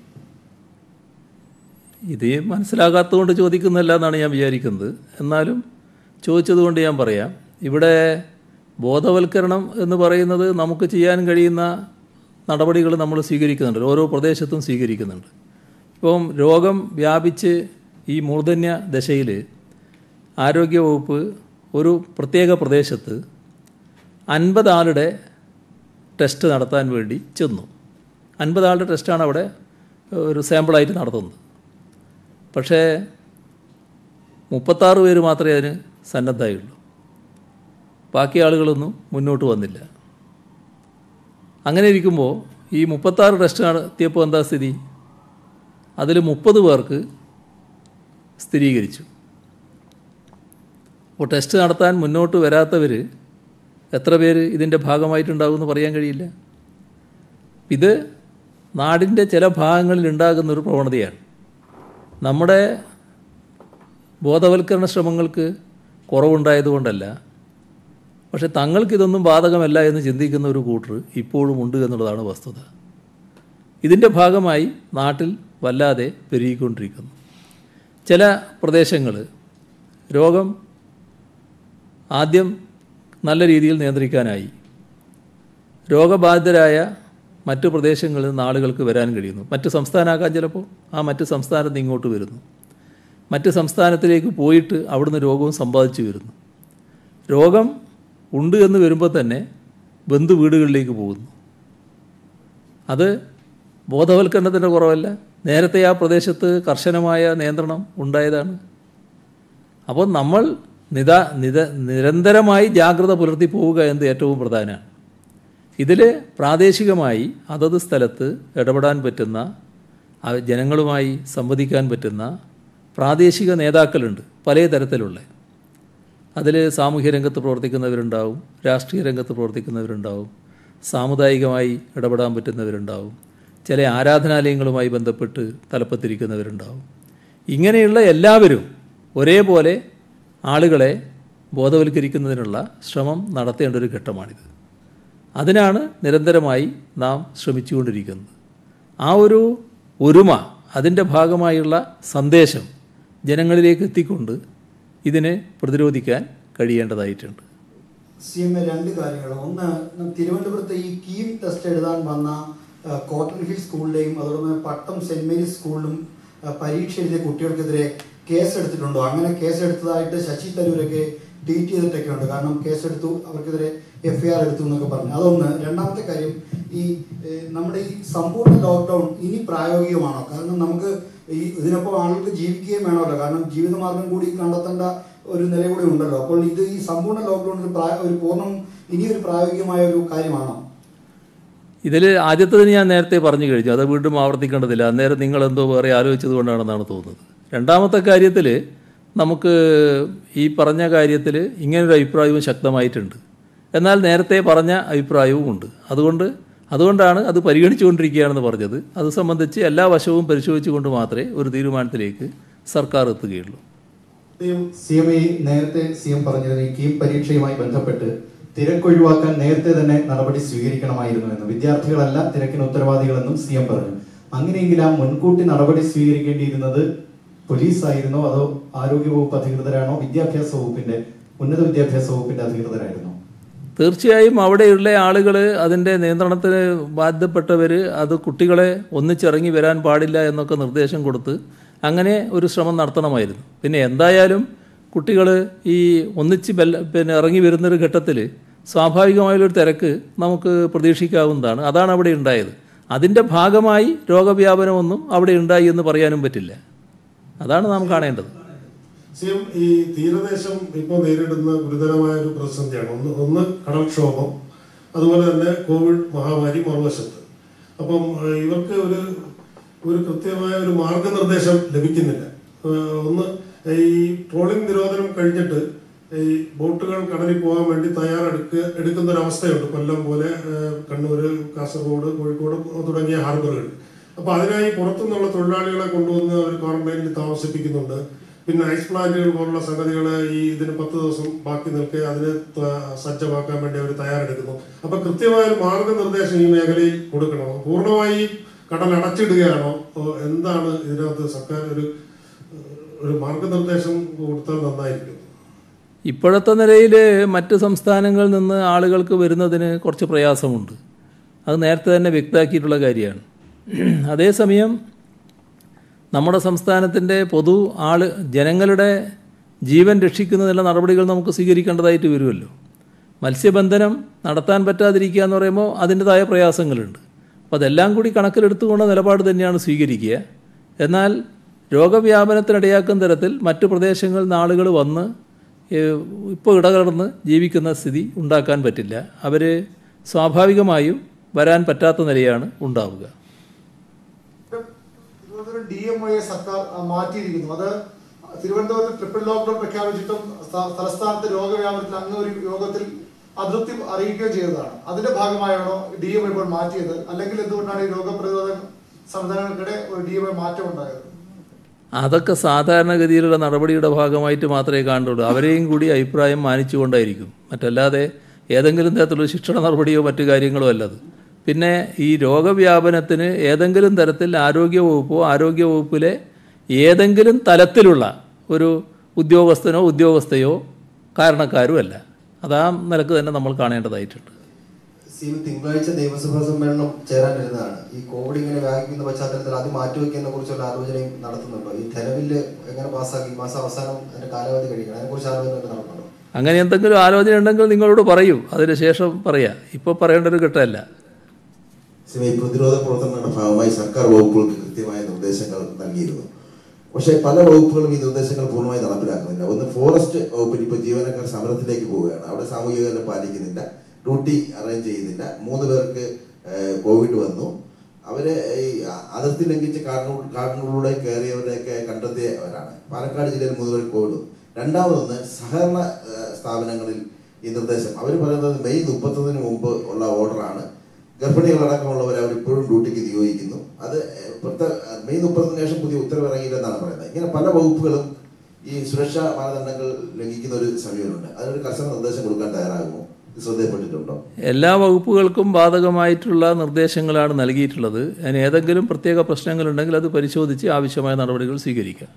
ഇത് മനസ്സിലാകാത്തതുകൊണ്ട് ചോദിക്കുന്നില്ല എന്നാണ് ഞാൻ വിചാരിക്കുന്നത് എന്നാലും ചോദിച്ചതുകൊണ്ട് ഞാൻ പറയാം ഇവിടെ ബോധവൽക്കരണം എന്ന് പറയുന്നത് നമുക്ക് ചെയ്യാൻ കഴിയുന്ന നടപടികൾ നമ്മൾ സ്വീകരിക്കുന്നുണ്ട് ഓരോ പ്രദേശത്തും സ്വീകരിക്കുന്നുണ്ട് ഇപ്പം രോഗം വ്യാപിച്ച് ഈ മൂർധന്യ ദശയിൽ ആരോഗ്യവകുപ്പ് ഒരു പ്രത്യേക പ്രദേശത്ത് അൻപത് ആളുടെ ടെസ്റ്റ് നടത്താൻ വേണ്ടി ചെന്നു അൻപത് ആളുടെ ടെസ്റ്റാണ് അവിടെ ഒരു സാമ്പിളായിട്ട് നടത്തുന്നത് പക്ഷേ മുപ്പത്താറ് പേര് മാത്രമേ അതിന് സന്നദ്ധമായുള്ളൂ ബാക്കി ആളുകളൊന്നും മുന്നോട്ട് വന്നില്ല അങ്ങനെ ഇരിക്കുമ്പോൾ ഈ മുപ്പത്താറ് ടെസ്റ്റ് നടത്തിയപ്പോൾ എന്താ സ്ഥിതി അതിൽ മുപ്പത് പേർക്ക് സ്ഥിരീകരിച്ചു അപ്പോൾ ടെസ്റ്റ് നടത്താൻ മുന്നോട്ട് വരാത്തവർ എത്ര പേര് ഇതിൻ്റെ ഭാഗമായിട്ടുണ്ടാകുമെന്ന് പറയാൻ കഴിയില്ല ഇത് നാടിൻ്റെ ചില ഭാഗങ്ങളിൽ ഉണ്ടാകുന്ന ഒരു പ്രവണതയാണ് നമ്മുടെ ബോധവൽക്കരണ ശ്രമങ്ങൾക്ക് കുറവുണ്ടായതുകൊണ്ടല്ല പക്ഷെ തങ്ങൾക്കിതൊന്നും ബാധകമല്ല എന്ന് ചിന്തിക്കുന്ന ഒരു കൂട്ടർ ഇപ്പോഴും ഉണ്ട് എന്നുള്ളതാണ് വസ്തുത ഇതിൻ്റെ ഭാഗമായി നാട്ടിൽ വല്ലാതെ പെരുകിക്കൊണ്ടിരിക്കുന്നു ചില പ്രദേശങ്ങൾ രോഗം ആദ്യം നല്ല രീതിയിൽ നിയന്ത്രിക്കാനായി രോഗബാധിതരായ മറ്റു പ്രദേശങ്ങളിൽ നിന്ന് ആളുകൾക്ക് വരാൻ കഴിയുന്നു മറ്റ് സംസ്ഥാനമാക്കാൻ ചിലപ്പോൾ ആ മറ്റ് സംസ്ഥാനത്ത് നിന്ന് ഇങ്ങോട്ട് വരുന്നു മറ്റ് സംസ്ഥാനത്തിലേക്ക് പോയിട്ട് അവിടുന്ന് രോഗവും സമ്പാദിച്ചു വരുന്നു രോഗം ഉണ്ട് എന്ന് വരുമ്പോൾ തന്നെ ബന്ധു വീടുകളിലേക്ക് പോകുന്നു അത് ബോധവൽക്കരണത്തിൻ്റെ കുറവല്ല നേരത്തെ ആ പ്രദേശത്ത് കർശനമായ നിയന്ത്രണം ഉണ്ടായതാണ് അപ്പോൾ നമ്മൾ നിത നിത നിരന്തരമായി ജാഗ്രത പുലർത്തി പോവുക എന്നത് ഏറ്റവും പ്രധാനമാണ് ഇതിൽ പ്രാദേശികമായി അതത് സ്ഥലത്ത് ഇടപെടാൻ പറ്റുന്ന ആ ജനങ്ങളുമായി സംവദിക്കാൻ പറ്റുന്ന പ്രാദേശിക നേതാക്കളുണ്ട് പല തരത്തിലുള്ള അതിൽ സാമൂഹ്യ രംഗത്ത് പ്രവർത്തിക്കുന്നവരുണ്ടാവും രാഷ്ട്രീയ രംഗത്ത് പ്രവർത്തിക്കുന്നവരുണ്ടാവും സാമുദായികമായി ഇടപെടാൻ പറ്റുന്നവരുണ്ടാവും ചില ആരാധനാലയങ്ങളുമായി ബന്ധപ്പെട്ട് തലപ്പത്തിരിക്കുന്നവരുണ്ടാവും ഇങ്ങനെയുള്ള എല്ലാവരും ഒരേപോലെ ആളുകളെ ബോധവൽക്കരിക്കുന്നതിനുള്ള ശ്രമം നടത്തേണ്ട ഒരു ഘട്ടമാണിത് അതിനാണ് നിരന്തരമായി നാം ശ്രമിച്ചുകൊണ്ടിരിക്കുന്നത് ആ ഒരു ഒരുമ അതിൻ്റെ ഭാഗമായുള്ള സന്ദേശം ജനങ്ങളിലേക്ക് എത്തിക്കൊണ്ട് ഇതിനെ പ്രതിരോധിക്കാൻ കഴിയേണ്ടതായിട്ടുണ്ട് സി എം എ രണ്ട് കാര്യങ്ങൾ ഒന്ന് തിരുവനന്തപുരത്ത് ഈ കീം ടെസ്റ്റ് എഴുതാൻ വന്ന ആ, കോട്ടൺ ഹിൽ സ്കൂളിലെയും അതോടൊപ്പം തന്നെ പട്ടം സെന്റ് മേരീസ് സ്കൂളിലും ആ, പരീക്ഷ എഴുതിയ കുട്ടികൾക്കെതിരെ കേസ് എടുത്തിട്ടുണ്ടോ അങ്ങനെ കേസ് എടുത്തതായിട്ട് ശശി തരൂരൊക്കെ ട്വീറ്റ് ചെയ്തിട്ടൊക്കെ ഉണ്ട് കാരണം കേസ് എടുത്തു അവർക്കെതിരെ എഫ് ഐ ആർ എടുത്തു എന്നൊക്കെ പറഞ്ഞു അതൊന്ന് രണ്ടാമത്തെ കാര്യം ഈ ഏ, നമ്മുടെ ഈ സമ്പൂർണ്ണ ലോക്ക്ഡൗൺ ഇനി പ്രായോഗികമാണോ കാരണം നമുക്ക് ഈ ഇതിനൊപ്പം ആളുകൾക്ക് ജീവിക്കുകയും വേണമല്ലോ കാരണം ജീവിതമാർഗം കൂടി കണ്ടെത്തേണ്ട ഒരു നില കൂടി ഉണ്ടല്ലോ അപ്പോൾ ഇത് ഈ സമ്പൂർണ്ണ ലോക്ക്ഡൌൺ ഒരു പ്രായ ഒരു പൂർണ്ണം ഇനിയൊരു പ്രായോഗികമായ ഒരു കാര്യമാണോ ഇതിൽ ആദ്യത്തതിന് ഞാൻ നേരത്തെ പറഞ്ഞു കഴിഞ്ഞു അത് വീണ്ടും ആവർത്തിക്കേണ്ടതില്ല അന്നേരം നിങ്ങൾ എന്തോ വേറെ ആലോചിച്ചത് കൊണ്ടാണെന്നാണ് തോന്നുന്നത് രണ്ടാമത്തെ കാര്യത്തിൽ നമുക്ക് ഈ പറഞ്ഞ കാര്യത്തിൽ ഇങ്ങനൊരു അഭിപ്രായവും ശക്തമായിട്ടുണ്ട് എന്നാൽ നേരത്തെ പറഞ്ഞ അഭിപ്രായവും ഉണ്ട് അതുകൊണ്ട് അതുകൊണ്ടാണ് അത് പരിഗണിച്ചുകൊണ്ടിരിക്കുകയാണെന്ന് പറഞ്ഞത് അത് സംബന്ധിച്ച് എല്ലാ വശവും പരിശോധിച്ചുകൊണ്ട് മാത്രമേ ഒരു തീരുമാനത്തിലേക്ക് സർക്കാർ എത്തുകയുള്ളൂ സി എം ഇ നേരത്തെ സി എം പറഞ്ഞത് ഈ കീം പരീക്ഷയുമായി ബന്ധപ്പെട്ട് തിരക്കൊഴിവാക്കാൻ നേരത്തെ തന്നെ നടപടി സ്വീകരിക്കണമായിരുന്നു എന്ന് വിദ്യാർത്ഥികളല്ല തിരക്കിന് ഉത്തരവാദികളെന്നും സി എം പറഞ്ഞു അങ്ങനെയെങ്കിൽ ആ മുൻകൂട്ടി നടപടി സ്വീകരിക്കേണ്ടിയിരുന്നത് പോലീസ് ആയിരുന്നോ അതോ ആരോഗ്യവകുപ്പ് അധികൃതരാണോ വിദ്യാഭ്യാസ വകുപ്പിന്റെ ഉന്നത വിദ്യാഭ്യാസ വകുപ്പിന്റെ അധികൃതരായിരുന്നോ തീർച്ചയായും അവിടെയുള്ള ആളുകൾ അതിൻ്റെ നിയന്ത്രണത്തിന് ബാധ്യപ്പെട്ടവർ അത് കുട്ടികളെ ഒന്നിച്ചിറങ്ങി വരാൻ പാടില്ല എന്നൊക്കെ നിർദ്ദേശം കൊടുത്ത് അങ്ങനെ ഒരു ശ്രമം നടത്തണമായിരുന്നു പിന്നെ എന്തായാലും കുട്ടികൾ ഈ ഒന്നിച്ച് ബെല്ല പിന്നെ ഇറങ്ങി വരുന്നൊരു ഘട്ടത്തിൽ സ്വാഭാവികമായൊരു തിരക്ക് നമുക്ക് പ്രതീക്ഷിക്കാവുന്നതാണ് അതാണ് അവിടെ ഉണ്ടായത് അതിൻ്റെ ഭാഗമായി രോഗവ്യാപനമൊന്നും അവിടെ ഉണ്ടായി എന്ന് പറയാനും പറ്റില്ല അതാണ് നാം കാണേണ്ടത് സിഎം ഈ തീരദേശം ഇപ്പോൾ നേരിടുന്ന ഗുരുതരമായ ഒരു പ്രതിസന്ധിയാണ് ഒന്ന് ഒന്ന് കടൽക്ഷോഭം അതുപോലെ തന്നെ കോവിഡ് മഹാമാരി മറുവശത്ത് അപ്പം ഏഹ്, ഇവർക്ക് ഒരു ഒരു കൃത്യമായ ഒരു മാർഗനിർദ്ദേശം ലഭിക്കുന്നില്ല ഏഹ്, ഒന്ന് ഈ ട്രോളിംഗ് നിരോധനം കഴിഞ്ഞിട്ട് ഈ ബോട്ടുകൾ കടലിൽ പോകാൻ വേണ്ടി തയ്യാറെടുക്കുക എടുക്കുന്ന ഒരു അവസ്ഥയുണ്ട് കൊല്ലം പോലെ ഏഹ്, കണ്ണൂർ കാസർഗോഡ് കോഴിക്കോട് തുടങ്ങിയ ഹാർബറുകൾ അപ്പൊ അതിനായി പുറത്തുനിന്നുള്ള തൊഴിലാളികളെ കൊണ്ടുവന്ന് അവർ ക്വാറന്റൈനിൽ താമസിപ്പിക്കുന്നുണ്ട് പിന്നെ ഐസ് പ്ലാന്റുകൾ പോലുള്ള സംഗതികൾ ഈ ഇതിന് പത്ത് ദിവസം ബാക്കി നിൽക്കെ അതിന് ത- സജ്ജമാക്കാൻ വേണ്ടി അവർ തയ്യാറെടുക്കുന്നു അപ്പൊ കൃത്യമായ ഒരു മാർഗനിർദ്ദേശം ഈ മേഖലയിൽ കൊടുക്കണം പൂർണ്ണമായി കടൽ അടച്ചിടുകയാണോ ഓ, എന്താണ് ഇതിനകത്ത് സർക്കാർ ഒരു ഒരു മാർഗനിർദ്ദേശം കൊടുത്താൽ നന്നായിരിക്കും ഇപ്പോഴത്തെ നിലയിൽ മറ്റ് സംസ്ഥാനങ്ങളിൽ നിന്ന് ആളുകൾക്ക് വരുന്നതിന് കുറച്ച് പ്രയാസമുണ്ട് അത് നേരത്തെ തന്നെ വ്യക്തമാക്കിയിട്ടുള്ള കാര്യമാണ് അതേസമയം നമ്മുടെ സംസ്ഥാനത്തിൻ്റെ പൊതു ആള് ജനങ്ങളുടെ ജീവൻ രക്ഷിക്കുന്നതിനുള്ള നടപടികൾ നമുക്ക് സ്വീകരിക്കേണ്ടതായിട്ട് വരുമല്ലോ മത്സ്യബന്ധനം നടത്താൻ പറ്റാതിരിക്കുക എന്ന് പറയുമ്പോൾ അതിൻ്റെതായ പ്രയാസങ്ങളുണ്ട് അപ്പോൾ അതെല്ലാം കൂടി കണക്കിലെടുത്തുകൊണ്ട് നിലപാട് തന്നെയാണ് സ്വീകരിക്കുക എന്നാൽ രോഗവ്യാപനത്തിനിടയാക്കുന്ന തരത്തിൽ മറ്റു പ്രദേശങ്ങളിൽ നിന്ന് ആളുകൾ വന്ന് ഏഹ്, ഇപ്പോൾ ഇടകലർന്ന് ജീവിക്കുന്ന സ്ഥിതി ഉണ്ടാക്കാൻ പറ്റില്ല അവർ സ്വാഭാവികമായും വരാൻ പറ്റാത്ത നിലയാണ് ഉണ്ടാവുക തിരുവനന്തപുരം ഡി എം ഒയെ സർക്കാർ ആ, മാറ്റിയിരിക്കുന്നു അത് തിരുവനന്തപുരത്ത് ട്രിപ്പിൾ ലോക്ക്ഡൌൺ പ്രഖ്യാപിച്ചിട്ടും സ്ഥ- തലസ്ഥാനത്ത് രോഗവ്യാപനത്തിൽ അങ്ങ് ഒരു യോഗത്തിൽ അതൃപ്തി അറിയിക്കുകയും ചെയ്തതാണ് അതിന്റെ ഭാഗമായാണോ ഡി എം ഇപ്പോൾ മാറ്റിയത് അല്ലെങ്കിൽ എന്തുകൊണ്ടാണ് ഈ രോഗപ്രതിരോധ സംവിധാനങ്ങൾക്കിടെ ഒരു ഡി എം ഐ മാറ്റം ഉണ്ടായത് അതൊക്കെ സാധാരണഗതിയിലുള്ള നടപടിയുടെ ഭാഗമായിട്ട് മാത്രമേ കാണുള്ളൂ അവരെയും കൂടി അഭിപ്രായം മാനിച്ചുകൊണ്ടായിരിക്കും മറ്റല്ലാതെ ഏതെങ്കിലും തരത്തിലുള്ള ശിക്ഷണ നടപടിയോ മറ്റു കാര്യങ്ങളോ അല്ലത് പിന്നെ ഈ രോഗവ്യാപനത്തിന് ഏതെങ്കിലും തരത്തിൽ ആരോഗ്യവകുപ്പോ ആരോഗ്യവകുപ്പിലെ ഏതെങ്കിലും തലത്തിലുള്ള ഒരു ഉദ്യോഗസ്ഥനോ ഉദ്യോഗസ്ഥയോ കാരണക്കാരുമല്ല അതാ നിലക്ക് തന്നെ നമ്മൾ കാണേണ്ടതായിട്ടുണ്ട് സി തിങ്കളാഴ്ച നിയമസഭാ സമ്മേളനം ചേരാനിരുന്നതാണ് ഈ കോവിഡ് ഇങ്ങനെ വ്യാപിക്കുന്ന പശ്ചാത്തലത്തിൽ അത് മാറ്റിവെക്കുന്നതിനെ കുറിച്ചുള്ള ആലോചനയും നടത്തുന്നുണ്ടോ ഈ ധനബില്ല് എങ്ങനെ പാസ്സാക്കി ഈ മാസം അവസാനം അതിന്റെ കാലാവധി കഴിയണം അതിനെക്കുറിച്ച് ആലോചന ഒക്കെ നടക്കുന്നുണ്ടോ അങ്ങനെ എന്തെങ്കിലും ആലോചന ഉണ്ടെങ്കിൽ നിങ്ങളോട് പറയൂ അതിന് ശേഷം പറയാം ഇപ്പോൾ പറയേണ്ട ഒരു ഘട്ടമല്ല സിമി പ്രതിരോധ പ്രവർത്തനങ്ങളുടെ ഭാഗമായി സർക്കാർ വകുപ്പുകൾക്ക് കൃത്യമായ നിർദ്ദേശങ്ങൾ നൽകിയിരുന്നു പക്ഷേ പല വകുപ്പുകളും ഈ നിർദ്ദേശങ്ങൾ പൂർണ്ണമായി നടപ്പിലാക്കുന്നില്ല ഒന്ന് ഫോറസ്റ്റ് വകുപ്പിൽ ഇപ്പോൾ ജീവനക്കാർ സമരത്തിലേക്ക് പോവുകയാണ് അവിടെ സാമൂഹിക അകലം പാലിക്കുന്നില്ല ഡ്യൂട്ടി അറേഞ്ച് ചെയ്യുന്നില്ല മൂന്ന് പേർക്ക് ഏഹ്, കോവിഡ് വന്നു അവരെ ഈ അതിർത്തി ലംഘിച്ച് കാടിനു കാടിനുള്ളിലൂടെ കയറിയവരെയൊക്കെ കണ്ടെത്തിയവരാണ് പാലക്കാട് ജില്ലയിൽ മൂന്ന് പേർക്ക് കോവിഡ് വന്നു രണ്ടാമതൊന്ന് സഹകരണ ഏഹ്, സ്ഥാപനങ്ങളിൽ ഈ നിർദ്ദേശം അവർ പറയുന്നത് മെയ് മുപ്പത്തൊന്നിന് മുമ്പ് ഉള്ള ഓർഡറാണ് ഗർഭിണികളടക്കമുള്ളവർ അവർ ഇപ്പോഴും ഡ്യൂട്ടിക്ക് നിയോഗിക്കുന്നു അത് ഏഹ്, പ്രത്യേക മെയ് മുപ്പതിന് ശേഷം പുതിയ ഉത്തരവ് ഇറങ്ങിയില്ലെന്നാണ് പറയുന്നത് ഇങ്ങനെ പല വകുപ്പുകളും ഈ സുരക്ഷാ മാനദണ്ഡങ്ങൾ ലംഘിക്കുന്ന ഒരു സമീപനമുണ്ട് അതിനൊരു കർശന നിർദ്ദേശം കൊടുക്കാൻ തയ്യാറാകുമോ ഇത് ശ്രദ്ധയപ്പെട്ടിട്ടുണ്ടോ എല്ലാ വകുപ്പുകൾക്കും ബാധകമായിട്ടുള്ള നിർദ്ദേശങ്ങളാണ് നൽകിയിട്ടുള്ളത് അതിന് ഏതെങ്കിലും പ്രത്യേക പ്രശ്നങ്ങളുണ്ടെങ്കിൽ അത് പരിശോധിച്ച് ആവശ്യമായ നടപടികൾ സ്വീകരിക്കാം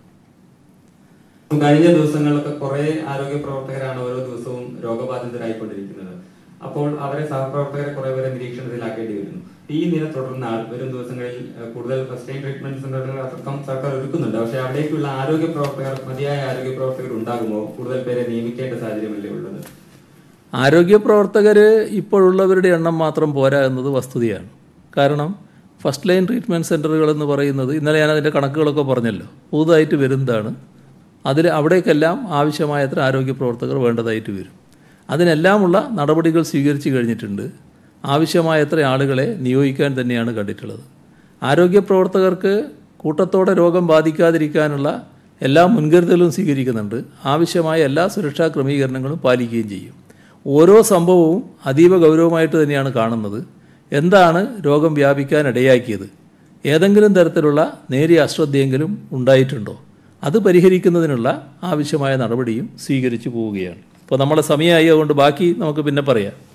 കഴിഞ്ഞ ദിവസങ്ങളിലൊക്കെ കുറെ ആരോഗ്യ പ്രവർത്തകരാണ് ഓരോ ദിവസവും രോഗബാധിതരായിക്കൊണ്ടിരിക്കുന്നത് അപ്പോൾ അവരെ സഹപ്രവർത്തകരെ കുറെ പേരെ നിരീക്ഷണത്തിലാക്കേണ്ടി വരുന്നു ഈ നില തുടർന്നാൽ വരും ദിവസങ്ങളിൽ ഏഹ്, കൂടുതൽ ഫസ്റ്റ് എയ്ഡ് ട്രീറ്റ്മെന്റ് സെന്ററുകൾ അടക്കം സർക്കാർ ഒരുക്കുന്നുണ്ട് പക്ഷെ അവിടേക്കുള്ള ആരോഗ്യ പ്രവർത്തകർ മതിയായ ആരോഗ്യ പ്രവർത്തകർ ഉണ്ടാകുമോ കൂടുതൽ പേരെ നിയമിക്കേണ്ട സാഹചര്യമല്ലേ ഉള്ളത് ആരോഗ്യ പ്രവർത്തകർ ഇപ്പോഴുള്ളവരുടെ എണ്ണം മാത്രം പോരാ എന്നത് വസ്തുതയാണ് കാരണം ഫസ്റ്റ് ലൈൻ ട്രീറ്റ്മെൻറ്റ് സെൻ്ററുകൾ എന്ന് പറയുന്നത് ഇന്നലെ ഞാൻ അതിൻ്റെ കണക്കുകളൊക്കെ പറഞ്ഞല്ലോ പുതുതായിട്ട് വരുന്നതാണ് അതിൽ അവിടേക്കെല്ലാം ആവശ്യമായത്ര ആരോഗ്യ പ്രവർത്തകർ വേണ്ടതായിട്ട് വരും അതിനെല്ലാമുള്ള നടപടികൾ സ്വീകരിച്ചു കഴിഞ്ഞിട്ടുണ്ട് ആവശ്യമായത്ര ആളുകളെ നിയോഗിക്കാൻ തന്നെയാണ് കണ്ടിട്ടുള്ളത് ആരോഗ്യ പ്രവർത്തകർക്ക് കൂട്ടത്തോടെ രോഗം ബാധിക്കാതിരിക്കാനുള്ള എല്ലാ മുൻകരുതലും സ്വീകരിക്കുന്നുണ്ട് ആവശ്യമായ എല്ലാ സുരക്ഷാ ക്രമീകരണങ്ങളും പാലിക്കുകയും ചെയ്യും ഓരോ സംഭവവും അതീവ ഗൗരവമായിട്ട് തന്നെയാണ് കാണുന്നത് എന്താണ് രോഗം വ്യാപിക്കാൻ ഇടയാക്കിയത് ഏതെങ്കിലും തരത്തിലുള്ള നേരിയ അശ്രദ്ധയെങ്കിലും ഉണ്ടായിട്ടുണ്ടോ അത് പരിഹരിക്കുന്നതിനുള്ള ആവശ്യമായ നടപടിയും സ്വീകരിച്ചു പോവുകയാണ് ഇപ്പോൾ നമ്മളെ സമയമായി അതുകൊണ്ട് ബാക്കി നമുക്ക് പിന്നെ പറയാം